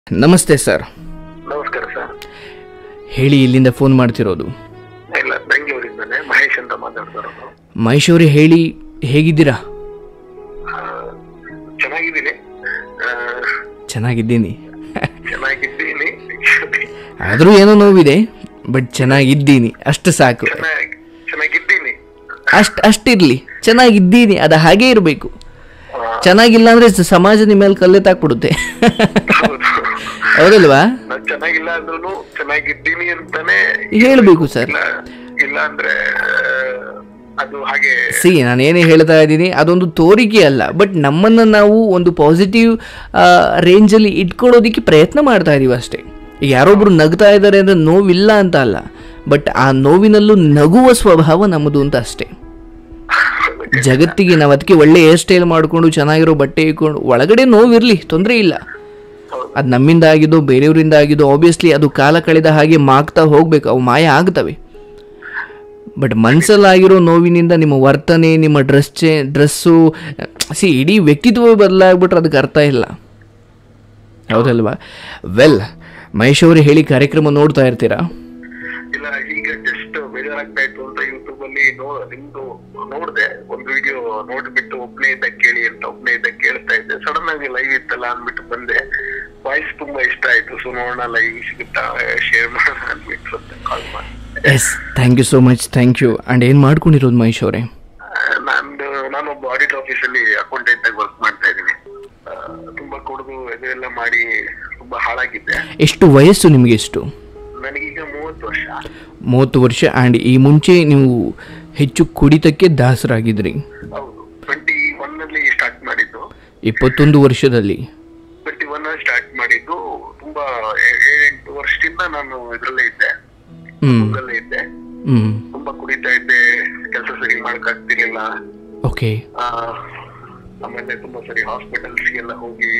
ನಮಸ್ತೆ ಸರ್ ನಮಸ್ಕಾರ ಸರ್ ಹೇಳಿ ಇಲ್ಲಿಂದ ಫೋನ್ ಮಾಡ್ತಿರೋದು ಇಲ್ಲ ಬೆಂಗಳೂರಿಂದಾನೆ ಮಹೇಶ್ ಅಂತ ಮಾತಾಡ್ತಿರೋದು ಮಹೇಶ್ ಅವರೇ ಹೇಳಿ ಹೇಗಿದ್ದೀರಾ ಆ, ಚೆನ್ನಾಗಿದ್ದೀನಿ ಆ, ಚೆನ್ನಾಗಿದ್ದೀನಿ ಚೆನ್ನಾಗಿದ್ದೀನಿ ಆದರೂ ಏನೋ ನೋವಿದೆ ಬಟ್ ಚೆನ್ನಾಗಿದ್ದೀನಿ ಅಷ್ಟು ಸಾಕು ಚೆನ್ನಾಗಿ ಚೆನ್ನಾಗಿದ್ದೀನಿ ಅಷ್ಟು ಅಷ್ಟಿರಲಿ ಚೆನ್ನಾಗಿದ್ದೀನಿ ಅದು ಹಾಗೇ ಇರಬೇಕು ಆ, ಚೆನ್ನಾಗಿಲ್ಲ ಅಂದರೆ ಸಮಾಜ ನಿಮ್ಮ ಮೇಲೆ ಕಲ್ಲೆತ್ತಾಕ್ಬಿಡುತ್ತೆ ಹೌದು ಹೌದಲ್ವಾ ನಾನ್ ಚೆನ್ನಾಗಿಲ್ಲ ಅಂದ್ರೂ ಚೆನ್ನಾಗಿದ್ದೀನಿ ಅಂತಾನೆ ಹೇಳಬೇಕು ಸರ್ ಇಲ್ಲ ಇಲ್ಲ ಅಂದ್ರೆ ಆ, ಅದು ಹಾಗೆ ಸಿ ನಾನು ಏನೇ ಹೇಳ್ತಾ ಇದ್ದೀನಿ ಅದೊಂದು ತೋರಿಕೆ ಅಲ್ಲ ಬಟ್ ನಮ್ಮನ್ನು ನಾವು ಒಂದು ಪಾಸಿಟಿವ್ ರೇಂಜಲ್ಲಿ ಇಟ್ಕೊಳ್ಳೋದಕ್ಕೆ ಪ್ರಯತ್ನ ಮಾಡ್ತಾ ಇದ್ದೀವಿ ಅಷ್ಟೇ ಈಗ ಯಾರೊಬ್ರು ನಗ್ತಾ ಇದ್ದಾರೆ ಅಂದರೆ ನೋವಿಲ್ಲ ಅಂತ ಅಲ್ಲ ಬಟ್ ಆ ನೋವಿನಲ್ಲೂ ನಗುವ ಸ್ವಭಾವ ನಮ್ಮದು ಅಂತ ಅಷ್ಟೇ ಜಗತ್ತಿಗೆ ನಾವು ಅದಕ್ಕೆ ಒಳ್ಳೆ ಹೇರ್ ಸ್ಟೈಲ್ ಮಾಡಿಕೊಂಡು ಚೆನ್ನಾಗಿರೋ ಬಟ್ಟೆ ಇಟ್ಕೊಂಡು ಒಳಗಡೆ ನೋವಿರಲಿ ತೊಂದರೆ ಇಲ್ಲ ಅದು ನಮ್ಮಿಂದ ಆಗಿದ್ದು ಬೇರೆಯವರಿಂದ ಆಗಿದ್ದು ಆಬ್ವಿಯಸ್ಲಿ ಅದು ಕಾಲ ಕಳೆದ ಹಾಗೆ ಮಾಗ್ತಾ ಹೋಗ್ಬೇಕು ಅವು ಮಾಯ ಆಗ್ತವೆ ಬಟ್ ಮನಸ್ಸಲ್ಲಾಗಿರೋ ನೋವಿನಿಂದ ನಿಮ್ಮ ವರ್ತನೆ ನಿಮ್ಮ ಡ್ರೆಸ್ ಚೇ ಡ್ರೆಸ್ಸು ಸಿ ಇಡೀ ವ್ಯಕ್ತಿತ್ವ ಬದಲಾಗ್ಬಿಟ್ರೆ ಅದಕ್ಕೆ ಅರ್ಥ ಇಲ್ಲ ಹೌದಲ್ವಾ ವೆಲ್ ಮಹೇಶ್ ಅವರು ಹೇಳಿ ಕಾರ್ಯಕ್ರಮ ನೋಡ್ತಾ ಇರ್ತೀರಾ ಇಲ್ಲ ಈಗ ಜಸ್ಟ್ ಬೇಜಾರಾಗ್ತಾ ಇತ್ತು ಅಂತ ಯೂಟ್ಯೂಬ್ ಅಲ್ಲಿ ನೋ ನಿಮ್ದು ನೋಡ್ದೆ ಒಂದು ವಿಡಿಯೋ ನೋಡ್ಬಿಟ್ಟು ಒಬ್ನೇ ಇದ್ದ ಕೇಳಿ ಅಂತ ಒಬ್ನೇ ಇದ್ದ ಕೇಳ್ತಾ ಇದ್ದೆ ಸಡನ್ ಆಗಿ ಲೈವ್ ಇತ್ತಲ್ಲ ಅಂದ್ಬಿಟ್ಟು ಬಂದೆ ವಾಯ್ಸ್ ತುಂಬಾ ಇಷ್ಟ ಆಯ್ತು ಸೊ ನೋಡೋಣ ಲೈವ್ ಸಿಗುತ್ತಾ ಶೇರ್ ಮಾಡೋಣ ಅಂದ್ಬಿಟ್ಟು ಕಾಲ್ ಮಾಡಿ yes thank you so much thank you and ಏನು ಮಾಡ್ಕೊಂಡಿರೋದು ಮಹೇಶ್ ಅವರೇ ನಂದು ನಾನೊಬ್ಬ ಆಡಿಟ್ ಆಫೀಸ್ ಅಲ್ಲಿ ಅಕೌಂಟೆಂಟ್ ಆಗಿ ವರ್ಕ್ ಮಾಡ್ತಾ ಇದ್ದೀನಿ ಆ, ತುಂಬಾ ಕುಡಿದು ಇದೆಲ್ಲ ಮಾಡಿ ತುಂಬಾ ಹಾಳಾಗಿದ್ದೆ ಎಷ್ಟು ವಯಸ್ಸು ನಿಮಗೆ ಎಷ್ಟು ನನಗೀಗ ಮೂವತ್ತು ವರ್ಷ ಮೂವತ್ತು ವರ್ಷ ಆ್ಯಂಡ್ ಈ ಮುಂಚೆ ನೀವು ಹೆಚ್ಚು ಕುಡಿತಕ್ಕೆ ದಾಸರಾಗಿದ್ರಿ ಹೌದು ಟ್ವೆಂಟಿ ಒನ್ ಅಲ್ಲಿ ಸ್ಟಾರ್ಟ್ ಮಾಡಿದ್ದು ಇಪ್ಪತ್ತೊಂದು ವರ್ಷದಲ್ಲಿ ಟ್ವೆಂಟಿ ಒನ್ ಅಲ್ಲಿ ಸ್ಟಾರ್ಟ್ ಮಾಡಿದ್ದು ತುಂಬಾ ಏ- ಏಳೆಂಟು ವರ್ಷದಿಂದ ನಾನು ಇದ್ರಲ್ಲೇ ಇದ್ದೆ ಹ್ಞೂ ಇದ್ರಲ್ಲೇ ಇದ್ದೆ ಹ್ಞೂ ತುಂಬಾ ಕುಡಿತಾ ಇದ್ದೆ ಕೆಲಸ ಸರಿ ಮಾಡಕ್ ಆಗ್ತಿರ್ಲಿಲ್ಲ ಓಕೆ ಆ, ಆಮೇಲೆ ತುಂಬಾ ಸರಿ ಹಾಸ್ಪಿಟಲ್ಸ್ ಎಲ್ಲ ಹೋಗಿ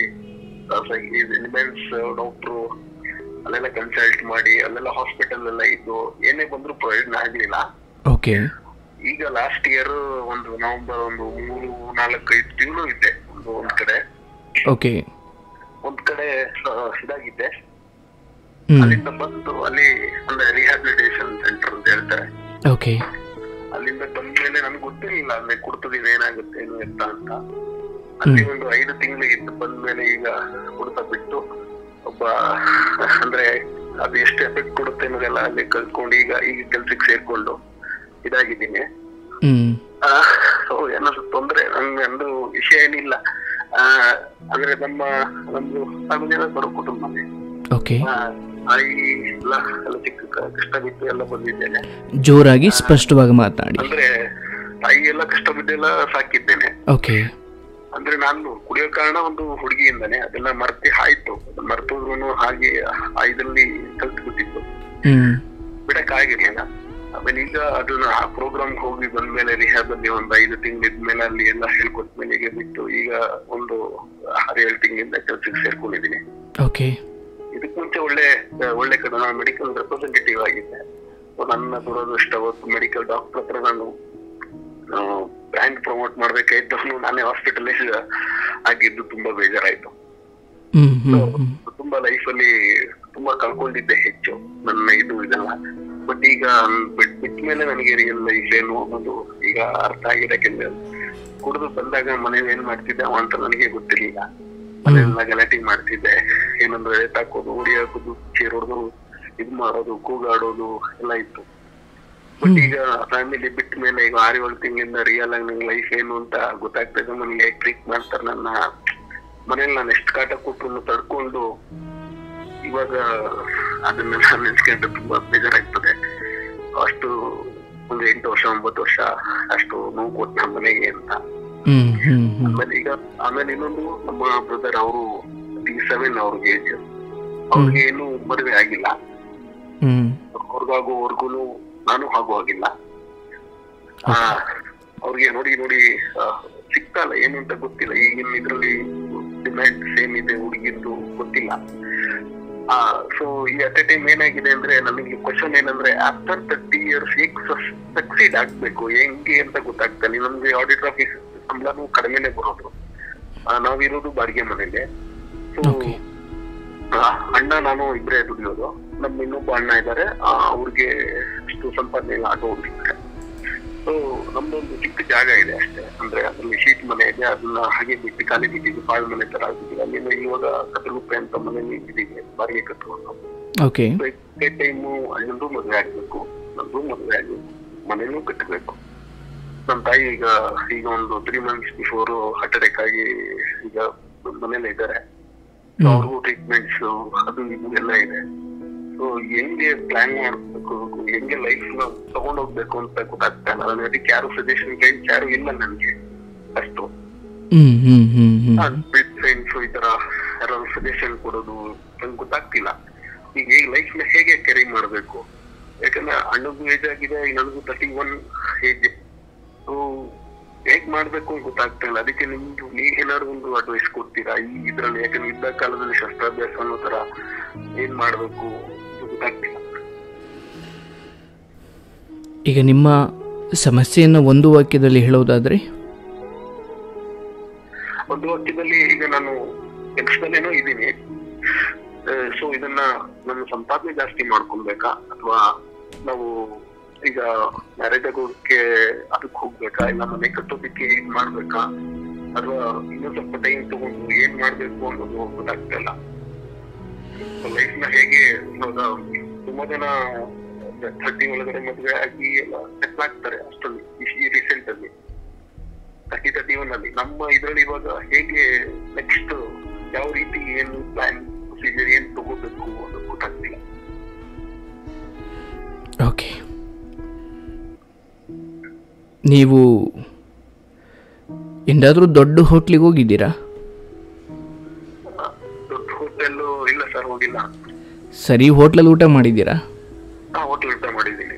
ಮೆನ್ಸ್ ಡಾಕ್ಟ್ರು ಅಲ್ಲೆಲ್ಲ ಕನ್ಸಲ್ಟ್ ಮಾಡಿ ಅಲ್ಲೆಲ್ಲ ಹಾಸ್ಪಿಟಲ್ ಎಲ್ಲ ಇದ್ದು ಏನೇ ಬಂದ್ರು ಪ್ರಯೋಜನ ಆಗ್ಲಿಲ್ಲ ಓಕೆ ಈಗ ಲಾಸ್ಟ್ ಇಯರ್ ಒಂದು ನವೆಂಬರ್ ಒಂದು ಮೂರು ನಾಲ್ಕೈದು ತಿಂಗಳು ಇದ್ದೆ ಒಂದು ಒಂದ್ ಕಡೆ ಓಕೆ ಒಂದ್ ಕಡೆ ಆ, ಇದಾಗಿದ್ದೆ ಹ್ಞೂ ಅಲ್ಲಿಂದ ಬಂದು ಅಲ್ಲಿ ಅಂದ್ರೆ ರಿಹ್ಯಾಬಿಲಿಟೇಷನ್ ಸೆಂಟರ್ ಅಂತ ಹೇಳ್ತಾರೆ ಓಕೆ ಅಲ್ಲಿಂದ ಬಂದ್ಮೇಲೆ ನನ್ಗೆ ಗೊತ್ತಿರ್ಲಿಲ್ಲ ಅಂದ್ರೆ ಕುಡ್ತದಿನ ಏನಾಗುತ್ತೆ ಏನು ಎತ್ತ ಅಂತ ಅಲ್ಲಿ ಒಂದು ಐದು ತಿಂಗಳು ಇದ್ದು ಬಂದ್ಮೇಲೆ ಈಗ ಕುಡ್ತಾ ಬಿಟ್ಟು ಒಬ್ಬ ಅಂದ್ರೆ ಅದು ಎಷ್ಟು ಎಫೆಕ್ಟ್ ಕೊಡುತ್ತೆ ಅನ್ನೋದೆಲ್ಲ ಅಲ್ಲಿ ಕಲ್ತ್ಕೊಂಡು ಈಗ ಈಗ ಕೆಲ್ಸಕ್ಕೆ ಸೇರ್ಕೊಂಡು ಇದಾಗಿದ್ದೀನಿ ಹ್ಞೂ ಸೊ ಏನಾದ್ರು ತೊಂದ್ರೆ ನಂಗೆ ಒಂದು ವಿಷಯ ಏನಿಲ್ಲ ಆ, ಅಂದ್ರೆ ನಮ್ಮ ನಮ್ದು ಫ್ಯಾಮಿಲಿ ಬರೋ ಕುಟುಂಬನೇ ಓಕೆ ಆ, ತಾಯಿ ಎಲ್ಲ ಎಲ್ಲ ಚಿಕ್ಕ ಕ- ಕಷ್ಟ ಬಿಟ್ಟು ಎಲ್ಲ ಬಂದಿದ್ದೇನೆ ಜೋರಾಗಿ ಸ್ಪಷ್ಟವಾಗಿ ಮಾತನಾಡಿ ಅಂದ್ರೆ ತಾಯಿ ಎಲ್ಲ ಕಷ್ಟ ಬಿದ್ದೆಲ್ಲ ಸಾಕಿದ್ದೇನೆ ಓಕೆ ಅಂದ್ರೆ ನಾನು ಕುಡಿಯೋ ಕಾರಣ ಒಂದು ಹುಡುಗಿಯಿಂದಾನೆ ಅದೆಲ್ಲ ಮರ್ತಿ ಆಯ್ತು ಮರ್ತೋದ್ರು ಹಾಗೆ ಆ ಇದ್ರಲ್ಲಿ ಕಲ್ತು ಬಿಟ್ಟಿತ್ತು ಹ್ಞೂ ಬಿಡಕ್ ಆಗಿರ್ಲಿಲ್ಲ ಆಮೇಲೆ ಈಗ ಅದನ್ನ ಆ ಪ್ರೋಗ್ರಾಮ್ ಹೋಗಿ ಬಂದ್ಮೇಲೆ ರಿಹ್ಯಾಬ್ ಅಲ್ಲಿ ಒಂದು ಐದು ತಿಂಗಳು ಇದ್ಮೇಲೆ ಅಲ್ಲಿ ಎಲ್ಲ ಹೇಳ್ಕೊಟ್ಮೇಲೆ ಈಗ ಬಿಟ್ಟು ಈಗ ಒಂದು ಆರು ಏಳು ತಿಂಗಳಿಂದ ಕೆಲ್ಸಕ್ಕೆ ಸೇರ್ಕೊಂಡಿದ್ದೀನಿ ಓಕೆ ಇದಕ್ ಮುಂಚೆ ಒಳ್ಳೆ ಒಳ್ಳೆ ಕಡೆ ನಾನು ಮೆಡಿಕಲ್ ರೆಪ್ರೆಸೆಂಟೇಟಿವ್ ಆಗಿದ್ದೆ So ನನ್ನ ದುರದೃಷ್ಟ ಅವತ್ತು ಮೆಡಿಕಲ್ ಡಾಕ್ಟರ್ ಹತ್ರ ನಾನು ಬ್ರ್ಯಾಂಡ್ ಪ್ರಮೋಟ್ ಮಾಡ್ಬೇಕಾಯ್ತು ನಾನೇ ಹಾಸ್ಪಿಟಲೈಸ್ ಆಗಿದ್ದು ತುಂಬಾ ಬೇಜಾರಾಯ್ತು ಹ್ಞೂ ಹ್ಞೂ ಹ್ಞೂ ತುಂಬಾ ಲೈಫ್ ಅಲ್ಲಿ ತುಂಬಾ ಕಳ್ಕೊಂಡಿದ್ದೆ ಹೆಚ್ಚು ನನ್ನ ಇದು ಇದೆಲ್ಲ ಬಟ್ ಈಗ ಬಿಟ್ ಬಿಟ್ಮೇಲೆ ನನಗೆ ರಿಯಲ್ ಲೈಫ್ ಏನು ಅನ್ನೋದು ಈಗ ಅರ್ಥ ಆಗಿದೆ ಯಾಕೆಂದ್ರೆ ಕುಡಿದು ಬಂದಾಗ ಮನೇಲಿ ಏನ್ ಮಾಡ್ತಿದ್ದೆ ಅವ ಅಂತ ನನಗೆ ಗೊತ್ತಿರ್ಲಿಲ್ಲ ಮನೆಯೆಲ್ಲ ಗಲಾಟೆ ಮಾಡ್ತಿದ್ದೆ ಏನಂದ್ರೆ ಎತ್ತಾಕೋದು ಉಡಿ ಹಾಕೋದು ಚೇರ್ ಹೊಡೆದು ಇದ್ ಮಾಡೋದು ಕೂಗಾಡೋದು ಎಲ್ಲ ಇತ್ತು ಬಟ್ ಈಗ ಫ್ಯಾಮಿಲಿ ಬಿಟ್ಟ ಮೇಲೆ ಈಗ ಆರು ಏಳು ತಿಂಗಳಿಂದ ರಿಯಲ್ ಆಗಿ ನಂಗೆ ಲೈಫ್ ಏನು ಅಂತ ಗೊತ್ತಾಗ್ತದೆ ಮನೇಲಿ ಟ್ರೀಟ್ ಮಾಡ್ತಾರೆ ನನ್ನ ಮನೇಲಿ ನಾನು ಎಷ್ಟು ಕಾಟ ಕೊಟ್ಟರು ತಡ್ಕೊಂಡು ಇವಾಗ ಅದನ್ನೆಲ್ಲ ನೆನ್ಸ್ಕೊಂಡ್ರೆ ತುಂಬಾ ಬೇಜಾರಾಗ್ತದೆ ಅಷ್ಟು ಒಂದು ಎಂಟು ವರ್ಷ ಒಂಬತ್ತು ವರ್ಷ ಅಷ್ಟು ನೋವು ಕೊಟ್ಟು ನಮ್ಮ ಮನೆಗೆ ಅಂತ ಹ್ಞೂ ಹ್ಞೂ ಹ್ಞೂ ಆಮೇಲೆ ಈಗ ಆಮೇಲೆ ಇನ್ನೊಂದು ನಮ್ಮ ಬ್ರದರ್ ಅವರು ಟಿ ಸೆವೆನ್ ಅವ್ರಿಗೆ ಏಜ್ ಅವ್ರಿಗೆ ಏನು ಮದುವೆ ಆಗಿಲ್ಲ ಹ್ಞೂ ಅವ್ರಿಗಾಗೋವರ್ಗುನು ನಾನು ಹಾಗೂ ಆಗಿಲ್ಲ ಆ ಅವ್ರಿಗೆ ನೋಡಿ ನೋಡಿ ಆ, ಸಿಗ್ತಲ್ಲ ಏನು ಅಂತ ಗೊತ್ತಿಲ್ಲ ಈಗಿನ ಇದ್ರಲ್ಲಿ ಡಿಮ್ಯಾಂಡ್ ಸೇಮ್ ಇದೆ ಹುಡುಗಿದ್ದು ಗೊತ್ತಿಲ್ಲ ಆ ಸೊ ಈ ಅಟ್ ಎ ಟೈಮ್ ಏನಾಗಿದೆ ಅಂದ್ರೆ ನನಗೆ ಕ್ವಶನ್ ಏನಂದ್ರೆ ಆಫ್ಟರ್ ತರ್ಟಿ ಇಯರ್ಸ್ ಹೇಗ್ ಸಕ್ಸೀಡ್ ಆಗ್ಬೇಕು ಹೆಂಗೆ ಅಂತ ಗೊತ್ತಾಗ್ತಲ್ಲ ನಮ್ಗೆ ಆಡಿಟ್ ಆಫೀಸ್ ಸಂಬಳನೂ ಕಡಿಮೆನೆ ಬರೋದು ಆ, ನಾವಿರೋದು ಬಾಡಿಗೆ ಮನೇಲಿ ಸೊ Okay. ಆ, ಅಣ್ಣ ನಾನು ಇಬ್ಬರೇ ದುಡಿಯೋದು ನಮ್ಮ ಇನ್ನೊಬ್ಬ ಅಣ್ಣ ಇದ್ದಾರೆ ಅವ್ರಿಗೆ ಅಷ್ಟು ಸಂಪಾದನೆ ಇಲ್ಲ ಆಟೋ ಓಡಿಸ್ತಾರೆ ಸೊ ನಮ್ದೊಂದು ಚಿಕ್ಕ ಜಾಗ ಇದೆ ಅಷ್ಟೇ ಅಂದ್ರೆ ಅದ್ರಲ್ಲಿ ಶೀಟ್ ಮನೆ ಇದೆ ಅದನ್ನ ಹಾಗೆ ಬಿಟ್ಟು ಖಾಲಿ ಬಿಟ್ಟಿದ್ದು ಪಾಳು ಮನೆ ತರ ಆಗಿದ್ದೀವಿ ಅಲ್ಲಿಂದ ಇವಾಗ ಹತ್ತು ರೂಪಾಯಿ ಅಂತ ಮನೆ ನಿಂತಿದ್ದೀವಿ ಬಾಡಿಗೆ ಕಟ್ಕೊಂಡು ಓಕೆ ಡೇ ಟೈಮು ಅಣ್ಣಂದು ಮದುವೆ ಆಗ್ಬೇಕು ನಂದು ಮದುವೆ ಆಗ್ಬೇಕು ಮನೆನೂ ಕಟ್ಟಬೇಕು ನಮ್ಮ ತಾಯಿ ಈಗ ಈಗ ಒಂದು three months before heart attack ಆಗಿ ಈಗ ಮನೇಲೆ ಇದ್ದಾರೆ So ಅವ್ರಿಗೂ ಟ್ರೀಟ್ಮೆಂಟ್ಸ್ ಅದು ಇದು ಎಲ್ಲ ಇದೆ ಸೊ ಹೆಂಗೆ ಪ್ಲಾನ್ ಮಾಡ್ಬೇಕು ಹೆಂಗೆ ಲೈಫ್ ನ ತಗೊಂಡೋಗ್ಬೇಕು ಅಂತ ಗೊತ್ತಾಗ್ತಾ ಇಲ್ಲ ನಾನು ಅದಕ್ಕೆ ಯಾರು ಸಜೆಷನ್ ಫ್ರೆಂಡ್ಸ್ ಯಾರು ಇಲ್ಲ ನನ್ಗೆ ಅಷ್ಟು ಹ್ಮ್ ಹ್ಮ್ ಹ್ಮ್ ಹ್ಮ್ ಫ್ರೆಂಡ್ಸ್ ಈ ತರ ಯಾರು ಸಜೆಷನ್ ಕೊಡೋದು ನಂಗೆ ಗೊತ್ತಾಗ್ತಿಲ್ಲ ಈಗ ಈ ಲೈಫ್ ನ ಹೇಗೆ ಕ್ಯಾರಿ ಮಾಡ್ಬೇಕು ಯಾಕಂದ್ರೆ ಅಣ್ಣಗೂ ಏಜ್ ಆಗಿದೆ ನನಗೂ ತರ್ಟಿ ಒನ್ ಏಜ್ ಸೊ ಹೇಗ್ ಮಾಡ್ಬೇಕು ಅಂತ ಗೊತ್ತಾಗ್ತಾ ಇಲ್ಲ ಅದಕ್ಕೆ ನಿಮ್ದು ನೀವ್ ಏನಾದ್ರು ಒಂದು ಅಡ್ವೈಸ್ ಕೊಡ್ತೀರಾ ಈ ಇದ್ರಲ್ಲಿ ಯಾಕಂದ್ರೆ ಯುದ್ಧ ಕಾಲದಲ್ಲಿ ಶಸ್ತ್ರಾಭ್ಯಾಸ ಅನ್ನೋ ತರ ಏನ್ ಮಾಡ್ಬೇಕು ಅಂತ ಗೊತ್ತಾಗ್ತಿಲ್ಲ ಈಗ ನಿಮ್ಮ ಸಮಸ್ಯೆಯನ್ನು ಒಂದು ವಾಕ್ಯದಲ್ಲಿ ಹೇಳೋದಾದ್ರೆ ಒಂದು ವಾಕ್ಯದಲ್ಲಿ ಈಗ ನಾನು ಕೆಲಸದಲ್ಲೇನೋ ಇದ್ದೀನಿ ಸೊ ಇದನ್ನ ನನ್ನ ಸಂಪಾದನೆ ಜಾಸ್ತಿ ಮಾಡ್ಕೊಳ್ಬೇಕಾ ಅಥವಾ ನಾವು ಈಗ ಮ್ಯಾರೇಜ್ ಆಗೋದಕ್ಕೆ ಅದಕ್ಕೆ ಹೋಗ್ಬೇಕಾ ಇಲ್ಲ ಮನೆ ಕಟ್ಟೋದಕ್ಕೆ ಇದ್ ಮಾಡ್ಬೇಕಾ ಅಥವಾ ಇನ್ನೊಂದ್ ಸ್ವಲ್ಪ ಟೈಮ್ ತಗೊಂಡು ಏನ್ ಮಾಡ್ಬೇಕು ಅನ್ನೋದು ಗೊತ್ತಾಗ್ತಾ ಇಲ್ಲ ಲೈಫ್ ನ ಹೇಗೆ ಇವಾಗ ತುಂಬಾ ಜನ ಥರ್ಟಿ ಒಳಗಡೆ ಮದುವೆ ಆಗಿ ಎಲ್ಲ ಸೆಟ್ಲ್ ಆಗ್ತಾರೆ ಅಷ್ಟೊಂದು ಈ ರೀಸೆಂಟ್ ಅಲ್ಲಿ ತರ್ಟಿ ತರ್ಟಿ ಒನ್ ಅಲ್ಲಿ ನಮ್ಮ ಇದ್ರಲ್ಲಿ ಇವಾಗ ಹೇಗೆ ನೆಕ್ಸ್ಟ್ ಯಾವ ರೀತಿ ಏನು ಪ್ಲಾನ್ ಪ್ರೊಸೀಜರ್ ಏನ್ ತಗೋಬೇಕು ಅನ್ನೋದು ಗೊತ್ತಾಗ್ತಿಲ್ಲ ಓಕೆ ನೀವು ಎಂದಾದರೂ ದೊಡ್ಡ ಹೋಟ್ಲಿಗೆ ಹೋಗಿದ್ದೀರಾ ಆ, ದೊಡ್ಡ ಹೋಟೆಲ್ ಇಲ್ಲ ಸರ್ ಹೋಗಿಲ್ಲ ಸರಿ ಹೋಟ್ಲಲ್ಲಿ ಊಟ ಮಾಡಿದ್ದೀರಾ ನಾ ಹೋಟೆಲ್ ಊಟ ಮಾಡಿದ್ದೀನಿ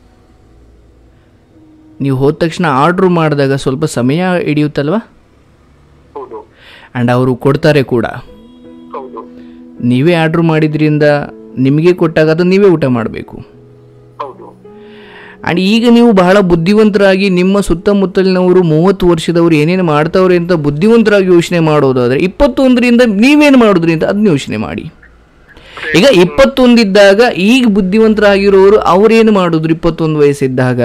ನೀವು ಹೋದ ತಕ್ಷಣ ಆರ್ಡ್ರ್ ಮಾಡಿದಾಗ ಸ್ವಲ್ಪ ಸಮಯ ಹಿಡಿಯುತ್ತಲ್ವಾ ಹೌದು ಆ್ಯಂಡ್ ಅವರು ಕೊಡ್ತಾರೆ ಕೂಡ ಹೌದು ನೀವೇ ಆರ್ಡ್ರ್ ಮಾಡಿದ್ರಿಂದ ನಿಮಗೆ ಕೊಟ್ಟಾಗ ಅದು ನೀವೇ ಊಟ ಮಾಡಬೇಕು ಹೌದು ಆ್ಯಂಡ್ ಈಗ ನೀವು ಬಹಳ ಬುದ್ಧಿವಂತರಾಗಿ ನಿಮ್ಮ ಸುತ್ತಮುತ್ತಲಿನವರು ಮೂವತ್ತು ವರ್ಷದವರು ಏನೇನು ಮಾಡ್ತಾವ್ರೆ ಅಂತ ಬುದ್ಧಿವಂತರಾಗಿ ಯೋಚನೆ ಮಾಡೋದಾದರೆ ಇಪ್ಪತ್ತೊಂದರಿಂದ ನೀವೇನು ಮಾಡಿದ್ರಿ ಅಂತ ಅದನ್ನ ಯೋಚನೆ ಮಾಡಿ ಈಗ ಇಪ್ಪತ್ತೊಂದಿದ್ದಾಗ ಈಗ ಬುದ್ಧಿವಂತರಾಗಿರೋರು ಅವ್ರೇನು ಮಾಡಿದ್ರು ಇಪ್ಪತ್ತೊಂದು ವಯಸ್ಸಿದ್ದಾಗ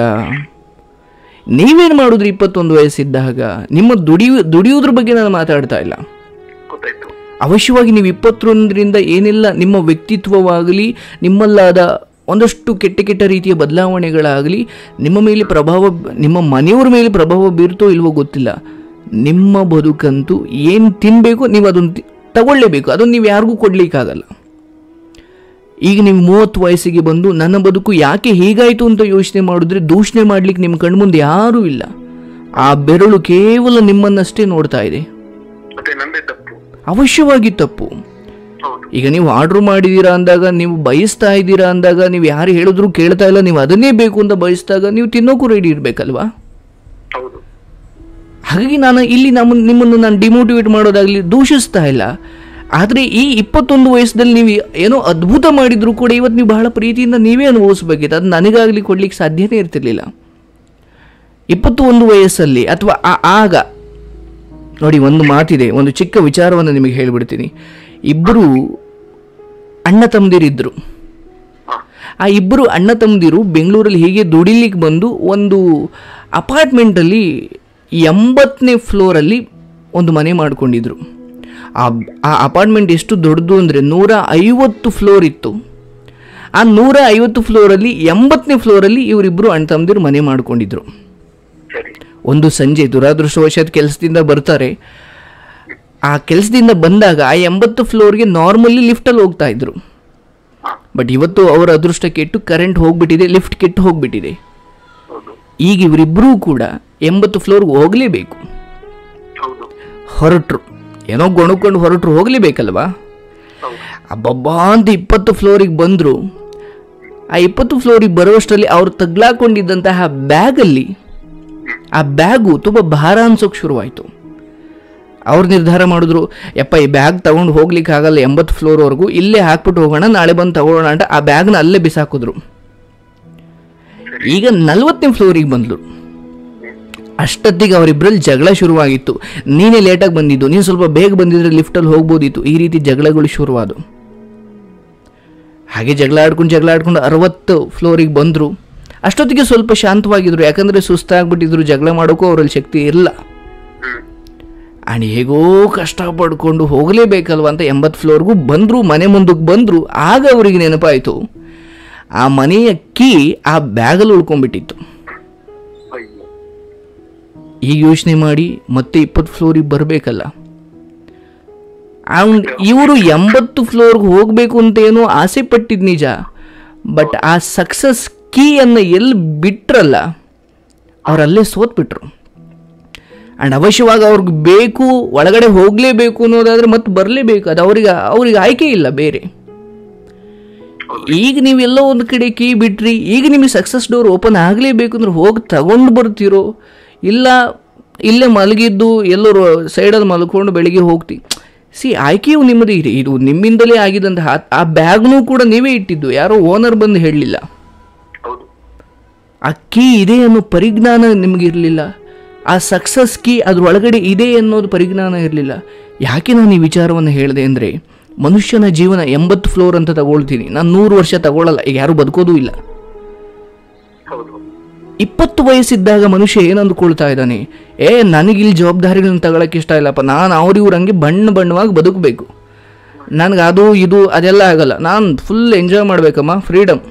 ನೀವೇನು ಮಾಡಿದ್ರಿ ಇಪ್ಪತ್ತೊಂದು ವಯಸ್ಸಿದ್ದಾಗ ನಿಮ್ಮ ದುಡಿಯು ದುಡಿಯೋದ್ರ ಬಗ್ಗೆ ನಾನು ಮಾತಾಡ್ತಾ ಇಲ್ಲ ಗೊತ್ತಾಯ್ತು ಅವಶ್ಯವಾಗಿ ನೀವು ಇಪ್ಪತ್ತೊಂದರಿಂದ ಏನೆಲ್ಲ ನಿಮ್ಮ ವ್ಯಕ್ತಿತ್ವವಾಗಲಿ ನಿಮ್ಮಲ್ಲಾದ ಒಂದಷ್ಟು ಕೆಟ್ಟ ಕೆಟ್ಟ ರೀತಿಯ ಬದಲಾವಣೆಗಳಾಗಲಿ ನಿಮ್ಮ ಮೇಲೆ ಪ್ರಭಾವ ನಿಮ್ಮ ಮನೆಯವರ ಮೇಲೆ ಪ್ರಭಾವ ಬೀರ್ತೋ ಇಲ್ವೋ ಗೊತ್ತಿಲ್ಲ ನಿಮ್ಮ ಬದುಕಂತೂ ಏನು ತಿನ್ನಬೇಕು ನೀವು ಅದನ್ನು ತಿ- ತಗೊಳ್ಳೇಬೇಕು ಅದನ್ನು ನೀವು ಯಾರಿಗೂ ಕೊಡಲಿಕ್ಕಾಗಲ್ಲ ಈಗ ನೀವು ಮೂವತ್ತು ವಯಸ್ಸಿಗೆ ಬಂದು ನನ್ನ ಬದುಕು ಯಾಕೆ ಹೀಗಾಯಿತು ಅಂತ ಯೋಚನೆ ಮಾಡಿದ್ರೆ ದೂಷಣೆ ಮಾಡ್ಲಿಕ್ಕೆ ನಿಮ್ಮ ಕಣ್ಮುಂದೆ ಯಾರೂ ಇಲ್ಲ ಆ ಬೆರಳು ಕೇವಲ ನಿಮ್ಮನ್ನಷ್ಟೇ ನೋಡ್ತಾ ಇದೆ ಮತ್ತೆ ನಂದೇ ತಪ್ಪು ಅವಶ್ಯವಾಗಿ ತಪ್ಪು ಹೌದು ಈಗ ನೀವು ಆರ್ಡ್ರ್ ಮಾಡಿದ್ದೀರಾ ಅಂದಾಗ ನೀವು ಬಯಸ್ತಾ ಇದ್ದೀರಾ ಅಂದಾಗ ನೀವು ಯಾರು ಹೇಳಿದ್ರು ಕೇಳ್ತಾ ಇಲ್ಲ ನೀವು ಅದನ್ನೇ ಬೇಕು ಅಂತ ಬಯಸಿದಾಗ ನೀವು ತಿನ್ನೋಕ್ಕೂ ರೆಡಿ ಇರಬೇಕಲ್ವಾ ಹೌದು ಹಾಗಾಗಿ ನಾನು ಇಲ್ಲಿ ನಮ್ಮ ನಿಮ್ಮನ್ನು ನಾನು ಡಿಮೋಟಿವೇಟ್ ಮಾಡೋದಾಗಲಿ ದೂಷಿಸ್ತಾ ಇಲ್ಲ ಆದರೆ ಈ ಇಪ್ಪತ್ತೊಂದು ವಯಸ್ಸಲ್ಲಿ ನೀವು ಏನೋ ಅದ್ಭುತ ಮಾಡಿದ್ರು ಕೂಡ ಇವತ್ತು ನೀವು ಬಹಳ ಪ್ರೀತಿಯಿಂದ ನೀವೇ ಅನುಭವಿಸ್ಬೇಕಿತ್ತು ಅದು ನನಗಾಗಲಿ ಕೊಡ್ಲಿಕ್ಕೆ ಸಾಧ್ಯನೇ ಇರ್ತಿರ್ಲಿಲ್ಲ ಇಪ್ಪತ್ತು ಒಂದು ವಯಸ್ಸಲ್ಲಿ ಅಥವಾ ಆ- ಆಗ ನೋಡಿ ಒಂದು ಮಾತಿದೆ ಒಂದು ಚಿಕ್ಕ ವಿಚಾರವನ್ನು ನಿಮಗೆ ಹೇಳಿಬಿಡ್ತೀನಿ ಇಬ್ಬರು ಅಣ್ಣ ತಮ್ಮದಿರಿದ್ದರು ಹಾ ಆ ಇಬ್ಬರು ಅಣ್ಣ ತಮ್ಮದಿರು ಬೆಂಗಳೂರಲ್ಲಿ ಹೀಗೆ ದುಡಿಲಿಕ್ಕೆ ಬಂದು ಒಂದು ಅಪಾರ್ಟ್ಮೆಂಟಲ್ಲಿ ಎಂಬತ್ತನೇ ಫ್ಲೋರಲ್ಲಿ ಒಂದು ಮನೆ ಮಾಡ್ಕೊಂಡಿದ್ರು ಆ ಆ ಅಪಾರ್ಟ್ಮೆಂಟ್ ಎಷ್ಟು ದೊಡ್ಡದು ಅಂದರೆ ನೂರ ಐವತ್ತು ಫ್ಲೋರ್ ಇತ್ತು ಆ ನೂರ ಐವತ್ತು ಫ್ಲೋರಲ್ಲಿ ಎಂಬತ್ತನೇ ಫ್ಲೋರಲ್ಲಿ ಇವರಿಬ್ಬರು ಅಣ್ಣ ತಮ್ಮದಿರು ಮನೆ ಮಾಡ್ಕೊಂಡಿದ್ರು ಸರಿ ಒಂದು ಸಂಜೆ ದುರಾದೃಷ್ಟವಶಾತ್ ಕೆಲಸದಿಂದ ಬರ್ತಾರೆ ಆ ಕೆಲಸದಿಂದ ಬಂದಾಗ ಆ ಎಂಬತ್ತು ಫ್ಲೋರ್ಗೆ ನಾರ್ಮಲಿ ಲಿಫ್ಟಲ್ಲಿ ಹೋಗ್ತಾ ಇದ್ರು ಹಾ ಬಟ್ ಇವತ್ತು ಅವರ ಅದೃಷ್ಟ ಕೆಟ್ಟು ಕರೆಂಟ್ ಹೋಗ್ಬಿಟ್ಟಿದೆ ಲಿಫ್ಟ್ ಕೆಟ್ಟು ಹೋಗ್ಬಿಟ್ಟಿದೆ ಹೌದು ಈಗ ಇವರಿಬ್ಬರೂ ಕೂಡ ಎಂಬತ್ತು ಫ್ಲೋರ್ಗೆ ಹೋಗಲೇಬೇಕು ಹೌದು ಹೊರಟ್ರು ಏನೋ ಗೊಣಕೊಂಡು ಹೊರಟ್ರು ಹೋಗಲೇಬೇಕಲ್ವಾ ಹೌದು ಅಬ್ಬಬ್ಬಾ ಅಂತ ಇಪ್ಪತ್ತು ಫ್ಲೋರಿಗೆ ಬಂದರು ಆ ಇಪ್ಪತ್ತು ಫ್ಲೋರಿಗೆ ಬರುವಷ್ಟರಲ್ಲಿ ಅವ್ರು ತಗ್ಲಾಕೊಂಡಿದ್ದಂತಹ ಬ್ಯಾಗಲ್ಲಿ ಆ ಬ್ಯಾಗು ತುಂಬ ಭಾರ ಅನ್ಸೋಕೆ ಶುರುವಾಯಿತು ಅವ್ರು ನಿರ್ಧಾರ ಮಾಡಿದ್ರು ಯಪ್ಪ ಈ ಬ್ಯಾಗ್ ತಗೊಂಡು ಹೋಗ್ಲಿಕ್ಕೆ ಆಗಲ್ಲ ಎಂಬತ್ತು ಫ್ಲೋರ್ವರೆಗೂ ಇಲ್ಲೇ ಹಾಕ್ಬಿಟ್ಟು ಹೋಗೋಣ ನಾಳೆ ಬಂದು ತಗೊಳ್ಳೋಣ ಅಂತ ಆ ಬ್ಯಾಗ್ನ ಅಲ್ಲೇ ಬಿಸಾಕಿದ್ರು ಈಗ ನಲ್ವತ್ತನೇ ಫ್ಲೋರಿಗೆ ಬಂದ್ಲು ಅಷ್ಟೊತ್ತಿಗೆ ಅವರಿಬ್ಬರಲ್ಲಿ ಜಗಳ ಶುರುವಾಗಿತ್ತು ನೀನೇ ಲೇಟಾಗಿ ಬಂದಿದ್ದು ನೀನು ಸ್ವಲ್ಪ ಬೇಗ ಬಂದಿದ್ರೆ ಲಿಫ್ಟಲ್ಲಿ ಹೋಗ್ಬೋದಿತ್ತು ಈ ರೀತಿ ಜಗಳಗಳು ಶುರುವಾದವು ಹಾಗೆ ಜಗಳ ಆಡ್ಕೊಂಡು ಜಗಳ ಆಡ್ಕೊಂಡು ಅರವತ್ತು ಫ್ಲೋರಿಗೆ ಬಂದರು ಅಷ್ಟೊತ್ತಿಗೆ ಸ್ವಲ್ಪ ಶಾಂತವಾಗಿದ್ರು ಯಾಕಂದರೆ ಸುಸ್ತಾಗ್ಬಿಟ್ಟಿದ್ರು ಜಗಳ ಮಾಡೋಕ್ಕೂ ಅವರಲ್ಲಿ ಶಕ್ತಿ ಇರಲ್ಲ ಹ್ಮ್ ಆ್ಯಂಡ್ ಹೇಗೋ ಕಷ್ಟ ಪಡ್ಕೊಂಡು ಹೋಗಲೇಬೇಕಲ್ವ ಅಂತ ಎಂಬತ್ತು ಫ್ಲೋರ್ಗೂ ಬಂದರು ಮನೆ ಮುಂದಕ್ಕೆ ಬಂದರು ಆಗ ಅವರಿಗೆ ನೆನಪಾಯಿತು ಆ ಮನೆಯ ಕೀ ಆ ಬ್ಯಾಗಲ್ಲಿ ಉಳ್ಕೊಂಡ್ಬಿಟ್ಟಿತ್ತು ಅಯ್ಯೋ ಈಗ ಯೋಚನೆ ಮಾಡಿ ಮತ್ತೆ ಇಪ್ಪತ್ತು ಫ್ಲೋರಿಗೆ ಬರಬೇಕಲ್ಲ ಅವ್ನ್ ಇವರು ಎಂಬತ್ತು ಫ್ಲೋರ್ಗೆ ಹೋಗಬೇಕು ಅಂತ ಏನೋ ಆಸೆ ಪಟ್ಟಿದ್ದು ನಿಜ ಬಟ್ ಆ ಸಕ್ಸಸ್ ಕೀಯನ್ನು ಎಲ್ಲಿ ಬಿಟ್ರಲ್ಲ ಅವರಲ್ಲೇ ಸೋತ್ಬಿಟ್ರು ಆ್ಯಂಡ್ ಅವಶ್ಯವಾಗಿ ಅವ್ರಿಗೆ ಬೇಕು ಒಳಗಡೆ ಹೋಗಲೇಬೇಕು ಅನ್ನೋದಾದರೆ ಮತ್ತೆ ಬರಲೇಬೇಕು ಅದು ಅವ್ರಿಗೆ ಅವ್ರಿಗೆ ಆಯ್ಕೆ ಇಲ್ಲ ಬೇರೆ ಈಗ ನೀವೆಲ್ಲೋ ಒಂದು ಕಡೆ ಕೀ ಬಿಟ್ರಿ ಈಗ ನಿಮಗೆ ಸಕ್ಸಸ್ ಡೋರ್ ಓಪನ್ ಆಗಲೇಬೇಕು ಅಂದ್ರೆ ಹೋಗಿ ತಗೊಂಡು ಬರ್ತೀರೋ ಇಲ್ಲ ಇಲ್ಲೇ ಮಲಗಿದ್ದು ಎಲ್ಲರೂ ಸೈಡಲ್ಲಿ ಮಲ್ಕೊಂಡು ಬೆಳಿಗ್ಗೆ ಹೋಗ್ತಿ ಸಿ ಆಯ್ಕೆಯು ನಿಮ್ಮದೇ ಇದೆ ಇದು ನಿಮ್ಮಿಂದಲೇ ಆಗಿದ್ದಂತಹ ಆ- ಆ ಬ್ಯಾಗ್ನೂ ಕೂಡ ನೀವೇ ಇಟ್ಟಿದ್ದು ಯಾರೋ ಓನರ್ ಬಂದು ಹೇಳಲಿಲ್ಲ ಹೌದು ಆ ಕೀ ಇದೆ ಅನ್ನೋ ಪರಿಜ್ಞಾನ ನಿಮಗಿರಲಿಲ್ಲ ಆ ಸಕ್ಸಸ್ ಕೀ ಅದ್ರೊಳಗಡೆ ಇದೆ ಅನ್ನೋದು ಪರಿಜ್ಞಾನ ಇರಲಿಲ್ಲ ಯಾಕೆ ನಾನು ಈ ವಿಚಾರವನ್ನು ಹೇಳಿದೆ ಅಂದರೆ ಮನುಷ್ಯನ ಜೀವನ ಎಂಬತ್ತು ಫ್ಲೋರ್ ಅಂತ ತಗೊಳ್ತೀನಿ ನಾನು ನೂರು ವರ್ಷ ತಗೊಳ್ಳಲ್ಲ ಈಗ ಯಾರೂ ಬದುಕೋದೂ ಇಲ್ಲ ಹೌದು ಇಪ್ಪತ್ತು ವಯಸ್ಸಿದ್ದಾಗ ಮನುಷ್ಯ ಏನು ಅಂದ್ಕೊಳ್ತಾ ಇದ್ದಾನೆ ಏ ನನಗಿಲ್ಲಿ ಜವಾಬ್ದಾರಿಗಳನ್ನ ತಗೊಳಕ್ಕೆ ಇಷ್ಟ ಇಲ್ಲಪ್ಪ ನಾನು ಅವ್ರಿವ್ರು ಹಂಗೆ ಬಣ್ಣ ಬಣ್ಣವಾಗಿ ಬದುಕಬೇಕು ನನಗೆ ಅದು ಇದು ಅದೆಲ್ಲ ಆಗಲ್ಲ ನಾನು ಫುಲ್ ಎಂಜಾಯ್ ಮಾಡಬೇಕಮ್ಮ ಫ್ರೀಡಮ್